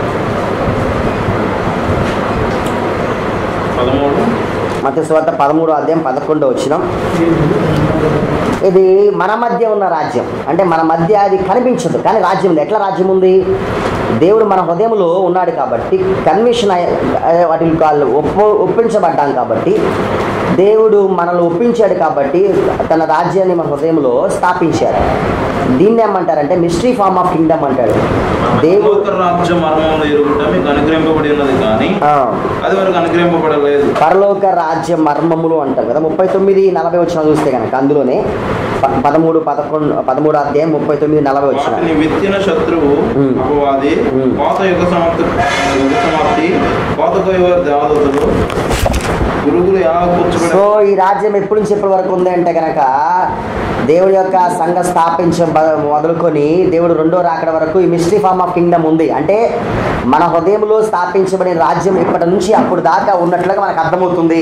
పదమూడు మతేసు వార్త పదమూడు అధ్యాయం పదకొండు వచ్చినం ఇది మన మధ్య ఉన్న రాజ్యం అంటే మన మధ్య అది కనిపించదు కానీ రాజ్యం ఉంది ఎట్లా రాజ్యం ఉంది దేవుడు మన హృదయంలో ఉన్నాడు కాబట్టి కన్విషన్ వాటి వాళ్ళు ఒప్పు ఒప్పించబడ్డాం కాబట్టి దేవుడు మనల్ని ఒప్పించాడు కాబట్టి తన రాజ్యాన్ని మన హృదయంలో స్థాపించాడు దీన్ని ఏమంటారంటే మిస్టరీ ఫార్మ్ ఆఫ్ కింగ్డమ్ అంటాడు దేవుడు దేవుడు రాజ్య మర్మంలో ఎరుగుట మీకు అనుగ్రహింపబడి ఉన్నది కానీ ఆ, అది వరకు అనుగ్రహింపబడలేదు పరలోక రాజ్య మర్మములు అంటారు కదా ముప్పై తొమ్మిది నలభై వచ్చిన చూస్తే కనుక అందులోనే ప- పదమూడు పదకొండు పదమూడు అధ్యాయం ముప్పై తొమ్మిది నలభై వచ్చిన వాటిని విత్తిన శత్రువు ఉమ్. అపవాది ఉమ్. కోత యుగ సమాప్తి యుగ సమాప్తి కోత కొయ్యవారి దేవదూతలు గురుగులు ఎలా కూర్చోబడి సో ఈ రాజ్యం ఎప్పటి నుంచి ఎప్పటి వరకు ఉంది అంటే కనుక దేవుడి యొక్క సంఘ స్థాపించ మొదలుకొని దేవుడు రెండో రాకడ వరకు ఈ మిస్టరీ ఫార్మ్ ఆఫ్ కింగ్డమ్ ఉంది అంటే మన హృదయంలో స్థాపించబడిన రాజ్యం ఇప్పటి నుంచి అప్పుడు దాకా ఉన్నట్లుగా మనకు అర్థమవుతుంది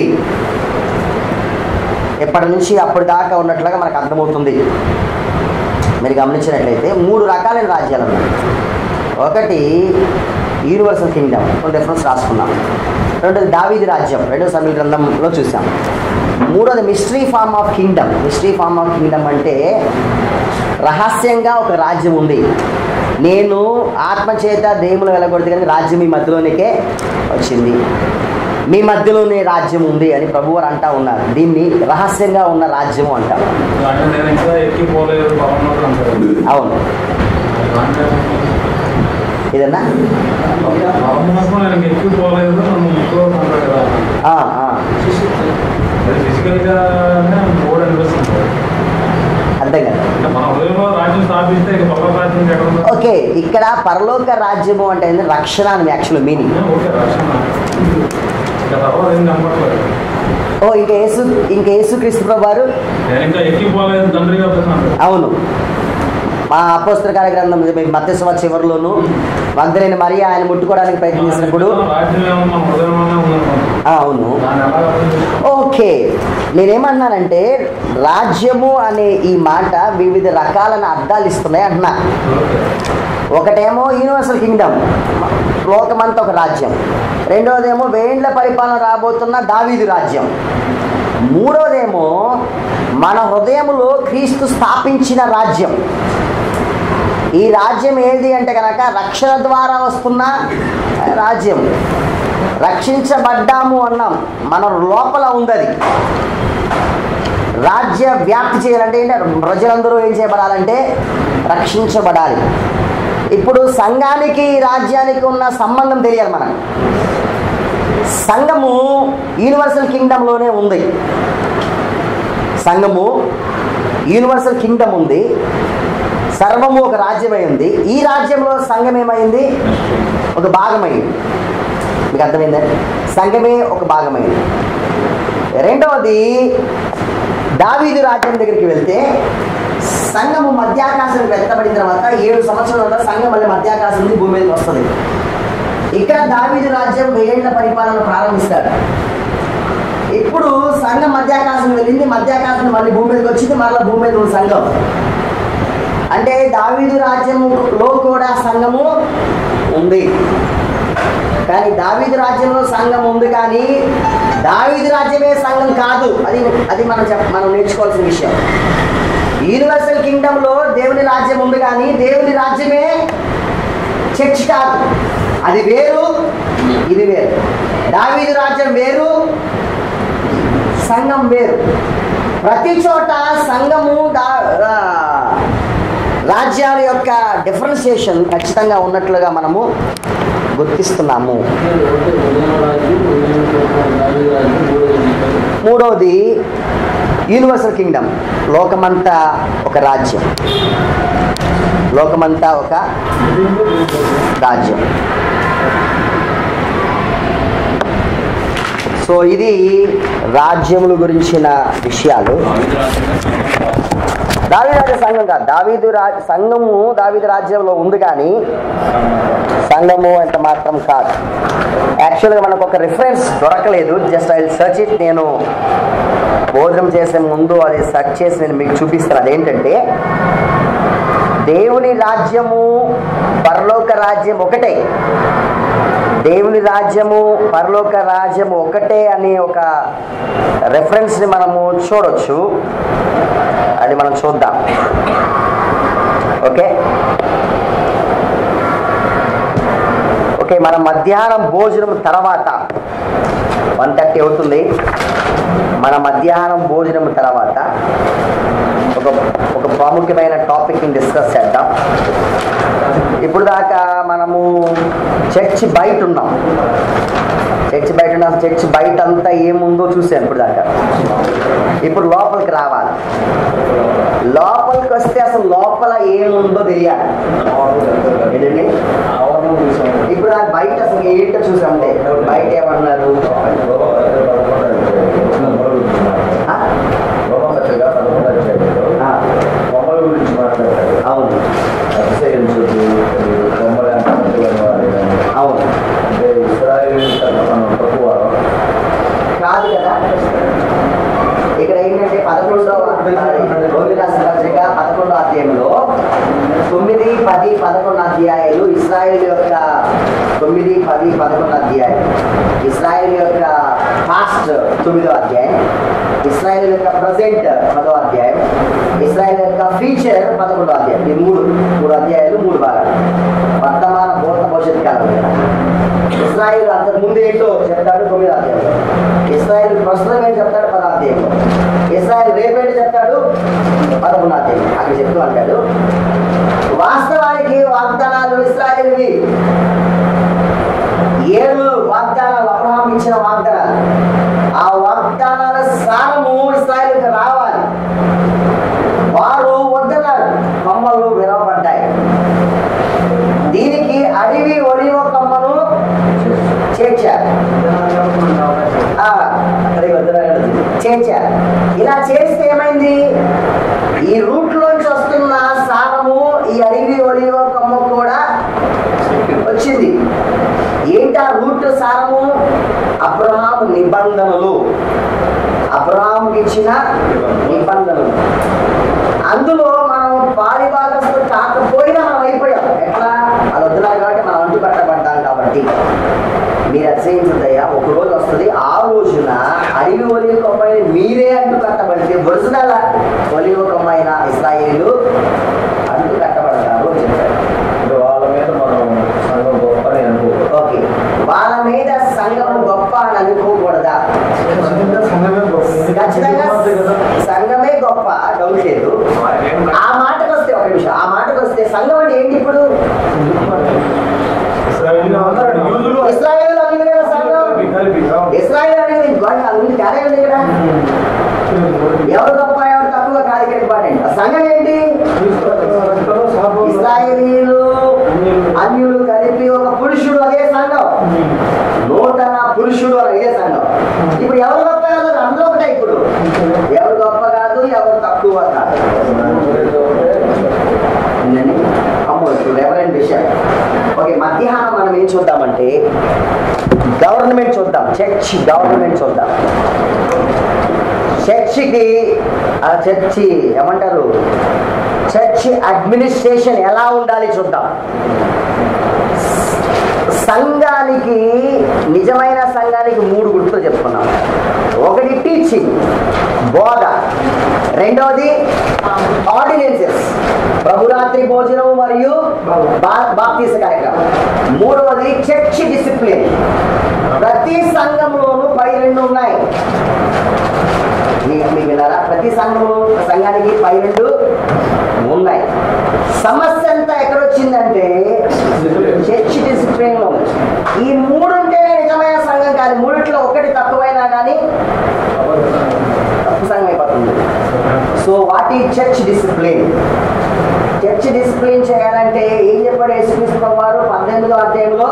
ఎప్పటి నుంచి అప్పుడు దాకా ఉన్నట్లుగా మనకు అర్థమవుతుంది మీరు గమనించినట్లయితే మూడు రకాలైన రాజ్యాలు ఉన్నాయి ఒకటి యూనివర్సల్ కింగ్డమ్ కొన్ని రెఫరెన్స్ రాసుకున్నాం రెండోది దావీది రాజ్యం రెండో సమయ గ్రంథంలో చూసాం మూడోది mystery form of kingdom mystery form of kingdom అంటే రహస్యంగా ఒక రాజ్యం ఉంది నేను ఆత్మచేత దేవులు వెళ్ళకూడదు కానీ రాజ్యం మీ మధ్యలోనికే వచ్చింది మీ మధ్యలోనే రాజ్యం ఉంది అని ప్రభువారు అంటా ఉన్నారు దీన్ని రహస్యంగా ఉన్న రాజ్యము అంటాం అంటే నేను ఇంకా ఎక్కిపోలేదు పవన్ అంటారు అవును ఇదన్నా పవన్ నేను ఇంకా ఎక్కిపోలేదు నన్ను ముట్టుకోవద్దు అంటారు కదా ఆ, ఆ. అది ఫిజికల్గా మూడు అనిపిస్తుంది అర్థం కదా అంటే మన హృదయంలో రాజ్యం స్థాపిస్తే ఇక పక్క రాజ్యం ఎక్కడ ఉందో ఓకే ఇక్కడ పరలోక రాజ్యము అంటే ఏంది? రక్షణ అని యాక్చువల్ మీనింగ్ ఓకే రక్షణ ఇంకా తర్వాత ఏం కనపడలేదు ఓ ఇంకా యేసు ఇంకా యేసుక్రీస్తు ప్రభు వారు నేను ఇంకా ఎక్కిపోలేదు తండ్రి చెప్తున్నాను అవును మా అపోస్తల కార్యగ్రంథం మత్స్యవ చివరిలోను వందలేని మరి ఆయన ముట్టుకోవడానికి ప్రయత్నించినప్పుడు రాజ్యం ఏమో మన హృదయంలోనే ఉందనుకోండి ఆ, అవును దాన్ని ఎలా అర్థం చేసుకోవాలి? ఓకే నేనేమన్నానంటే రాజ్యము అనే ఈ మాట వివిధ రకాలైన అర్థాలు ఇస్తున్నాయి అంటున్నా ఓకే ఒకటేమో యూనివర్సల్ కింగ్డమ్ లోకమంతా ఒక రాజ్యం రెండోదేమో వేండ్ల పరిపాలన రాబోతున్న దావీదు రాజ్యం మూడోదేమో మన హృదయములో క్రీస్తు స్థాపించిన రాజ్యం ఈ రాజ్యం ఏది అంటే కనుక రక్షణ ద్వారా వస్తున్న రాజ్యం రక్షించబడ్డాము అన్నాం మన లోపల ఉందది రాజ్య వ్యాప్తి చేయాలంటే ఏంటి ప్రజలందరూ ఏం చేయబడాలంటే రక్షించబడాలి ఇప్పుడు సంఘానికి ఈ రాజ్యానికి ఉన్న సంబంధం తెలియాలి మనకు సంఘము యూనివర్సల్ కింగ్డంలోనే ఉంది సంఘము యూనివర్సల్ కింగ్డమ్ ఉంది సర్వము ఒక రాజ్యమై ఉంది ఈ రాజ్యంలో సంఘం ఏమైంది ఒక భాగమైంది మీకు అర్థమైందా సంఘమే ఒక భాగమైంది రెండవది దావీదు రాజ్యం దగ్గరికి వెళ్తే సంఘము మధ్యాకాశం ఎత్తబడిన తర్వాత ఏడు సంవత్సరాల తర్వాత సంఘం మళ్ళీ మధ్యాకాశం నుంచి భూమి మీదకి వస్తుంది ఇక్కడ దావీదు రాజ్యం వెయ్యేళ్ల పరిపాలన ప్రారంభిస్తాడు ఇప్పుడు సంఘం మధ్యాకాశం వెళ్ళింది మధ్యాకాశం మళ్ళీ భూమి మీదకి వచ్చింది మరలా భూమి మీద ఉన్న సంఘం అంటే దావీదు రాజ్యములో కూడా సంఘము ఉంది కానీ దావీదు రాజ్యంలో సంఘం ఉంది కానీ దావీదు రాజ్యమే సంఘం కాదు అది అది మనం చెప్ మనం నేర్చుకోవాల్సిన విషయం యూనివర్సల్ కింగ్డంలో దేవుని రాజ్యం ఉంది కానీ దేవుని రాజ్యమే చర్చ్ కాదు అది వేరు ఇది వేరు దావీదు రాజ్యం వేరు సంఘం వేరు ప్రతి చోట సంఘము దా ఆ, రాజ్యాల యొక్క డిఫరెన్సియేషన్ ఖచ్చితంగా ఉన్నట్లుగా మనము గుర్తిస్తున్నాము ఉదయం రాజు ఉదయం దావీదు రాజు మూడోది మూడవది యూనివర్సల్ కింగ్డమ్ లోకమంతా ఒక రాజ్యం లోకమంతా ఒక రాజ్యం సో ఇది రాజ్యముల గురించిన విషయాలు దావీరాజ సంఘం కాదు దావీదు రాజ్ సంఘము దావీదు రాజ్యంలో ఉంది కానీ సంఘము ఎంత మాత్రం కాదు యాక్చువల్గా మనకు ఒక రిఫరెన్స్ దొరకలేదు జస్ట్ ఐ సర్చ్ ఇట్ నేను భోజనం చేసే ముందు అది సెర్చ్ చేసి నేను మీకు చూపిస్తాను అదేంటంటే దేవుని రాజ్యము పరలోక రాజ్యం ఒకటే దేవుని రాజ్యము పరలోక రాజ్యము ఒకటే అనే ఒక రెఫరెన్స్ని మనము చూడొచ్చు అది మనం చూద్దాం ఓకే ఓకే మన మధ్యాహ్నం భోజనం తర్వాత వన్ థర్టీ అవుతుంది మన మధ్యాహ్నం భోజనం తర్వాత ఒక ఒక ప్రాముఖ్యమైన టాపిక్ని డిస్కస్ చేద్దాం ఇప్పుడు దాకా మనము చర్చ్ బయట ఉన్నాం చర్చ్ బయట ఉన్నాం చర్చ్ బయట అంతా ఏముందో చూసాను ఇప్పుడు దాకా ఇప్పుడు లోపలికి రావాలి లోపలికి వస్తే అసలు లోపల ఏముందో తెలియాలి ఏంటండి ఆవరణం చూసాం ఇప్పుడు నాకు బయట అసలు ఏంటో చూసామంటే బయట ఏమన్నారు ఆ? ఆ, బొమ్మల గురించి మాట్లాడతారు అవును అతిశయించుడు బొమ్మల అవును అంటే ఇస్రాయేల్ మనం తక్కువ కాదు కదా ఇక్కడ ఏంటంటే పదకొండవ రోమి రాసిన పత్రిక పదకొండవ అధ్యాయంలో తొమ్మిది పది పదకొండు అధ్యాయాలు ఇస్రాయేల్ యొక్క తొమ్మిది పది పదకొండు అధ్యాయం ఇస్రాయేల్ యొక్క పాస్ట్ తొమ్మిదో అధ్యాయం ఇస్రాయేల్ యొక్క ప్రజెంట్ పదో అధ్యాయం ఇస్రాయేల్ యొక్క ఫ్యూచర్ పదకొండో అధ్యాయం ఈ మూడు మూడు అధ్యాయాలు మూడు భాగాలు వర్తమాన భూత భవిష్యత్ కాలం ఇస్రాయిల్ అంతకు ముందు ఏంటో చెప్తాడు తొమ్మిది అధ్యాయంలో ఇస్రాయిల్ ప్రస్తుతం ఏంటి చెప్తాడు పదో అధ్యాయంలో ఇస్రాయిల్ రేపేంటి చెప్తాడు పదకొండు అధ్యాయం అక్కడ చెప్తూ అంటాడు వాస్తవానికి వాగ్దానాలు ఇస్రాయిల్వి ఏడు వాగ్దానాలు అబ్రహాం ఇచ్చిన వాగ్దానాలు ఆ వాగ్దానాల సారము ఇస్రాయిల్కి రావాలి వారు వద్దన్నారు కొమ్మలు విరవబడ్డాయి దీనికి అడవి ఒలివ కొమ్మను చేర్చారు ఆ, అక్కడికి వద్దన్నారు. చేర్చారు ఇలా చేస్తే ఏమైంది ఈ రూట్ లోంచి వస్తున్న సారము ఈ అడవి ఒలివ కొమ్మ కూడా వచ్చింది ఏంటి ఆ రూట్ సారము అబ్రహాం నిబంధనలు అబ్రహాంకి ఇచ్చిన నిబంధనలు అందులో మనం పారిభాగస్తులు కాకపోయినా మనం అయిపోయాం ఎట్లా అది వద్దున్నారు కాబట్టి మనం అంటు కట్టబడ్డాం కాబట్టి మీరు అతిశయించదయ్యా ఒక రోజు వస్తుంది ఆ రోజున అడవి ఒలివ కొమ్మైన మీరే అంటు కట్టబడితే ఒరిజినల్ ఒలివ కొమ్మైన ఇస్రాయేలు అంటు కట్టబడతారు అని చెప్పారు అంటే వాళ్ళ మీద మనం సంఘం గొప్పని అనుకో ఓకే వాళ్ళ మీద సంఘం గొప్ప అని అనుకోకూడదా ఖచ్చితంగా సంఘమే గొప్ప డౌట్ లేదు ఆ మాటకు వస్తే ఒక నిమిషం ఆ మాటకు వస్తే సంఘం అంటే ఏంటి ఇప్పుడు ఇస్రాయేల్ అనేది కదా సంఘం ఇస్రాయేల్ అనేది గొప్ప ఉంది తేడా ఉంది ఇక్కడ ఎవరు గొప్ప ఎవరు తక్కువ కాదు ఇక్కడ ఇంపార్టెంట్ సంఘం ఏంటి ఇస్రాయేలీలు అన్యులు కలిపి ఒక పురుషుడు అదే సంఘం నూతన పురుషుడు అని ఇదే సంఘం ఇప్పుడు ఎవరు గొప్ప కాదు అందులో ఒకటే ఇప్పుడు ఎవరు గొప్ప కాదు ఎవరు తక్కువ కాదు ఉందండి? అమ్మో ఇప్పుడు రెవరెంట్ విషయం ఓకే మధ్యాహ్నం మనం ఏం చూద్దామంటే గవర్నమెంట్ చూద్దాం చర్చ్ గవర్నమెంట్ చూద్దాం చర్చికి ఆ చర్చి ఏమంటారు చర్చ్ అడ్మినిస్ట్రేషన్ ఎలా ఉండాలి చూద్దాం సంఘానికి నిజమైన సంఘానికి మూడు గుర్తులు చెప్పుకున్నాం ఒకటి టీచింగ్ బోధ రెండవది ఆర్డినెన్సెస్ ప్రభురాత్రి భోజనం మరియు బా- బాప్తీస కార్యక్రమం మూడవది చర్చ్ డిసిప్లిన్ ప్రతి సంఘంలోనూ పై రెండు ఉన్నాయి మీ- మీకు విన్నారా ప్రతి సంఘంలో సంఘానికి పై రెండు ఉన్నాయి సమస్య అంతా ఎక్కడొచ్చిందంటే చర్చ్ డిసిప్లిన్ లో ఉంది. ఈ మూడు ఉంటేనే నిజమైన సంఘం కాదు మూడిట్లో ఒకటి తక్కువైనా కానీ తప్పు సంఘం అయిపోతుంది సో వాట్ ఈ చర్చ్ డిసిప్లిన్ చర్చ్ డిసిప్లిన్ చేయాలంటే ఏం చెప్పాడు యేసుక్రీస్తు ప్రభు వారు పద్దెనిమిదో అధ్యాయంలో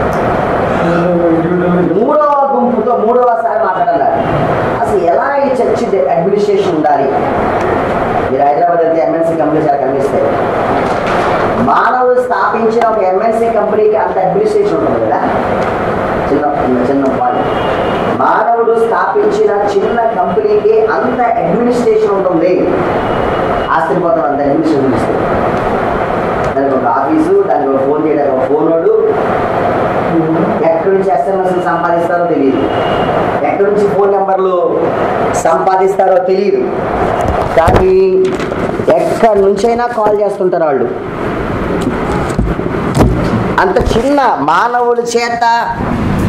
మూడవ గుంపుతో మూడవసారి మాట్లాడారు అసలు ఎలా ఈ చర్చ్ అడ్మినిస్ట్రేషన్ ఉండాలి మీరు హైదరాబాద్ వెళ్తే ఎంఎన్సీ కంపెనీ చాలా కనిపిస్తాయి మానవుడు స్థాపించిన ఒక ఎంఎన్సీ కంపెనీకి అంత అడ్మినిస్ట్రేషన్ ఉంటుంది కదా చిన్న చిన్న పాయింట్ మానవుడు స్థాపించిన చిన్న కంపెనీకి అంత అడ్మినిస్ట్రేషన్ ఉంటుంది ఆశ్చర్యపోతాం అంత అడ్మినిస్ట్రేషన్ ఇస్తే దానికి ఒక ఆఫీసు దానికి ఒక ఫోన్ చేయడానికి ఒక ఫోనోడు ఎక్కడి నుంచి ఎస్ఎంఎస్ సంపాదిస్తారో తెలియదు ఎక్కడి నుంచి ఫోన్ నెంబర్లు సంపాదిస్తారో తెలియదు కానీ ఎక్కడి నుంచైనా కాల్ చేస్తుంటారు వాళ్ళు అంత చిన్న మానవుడి చేత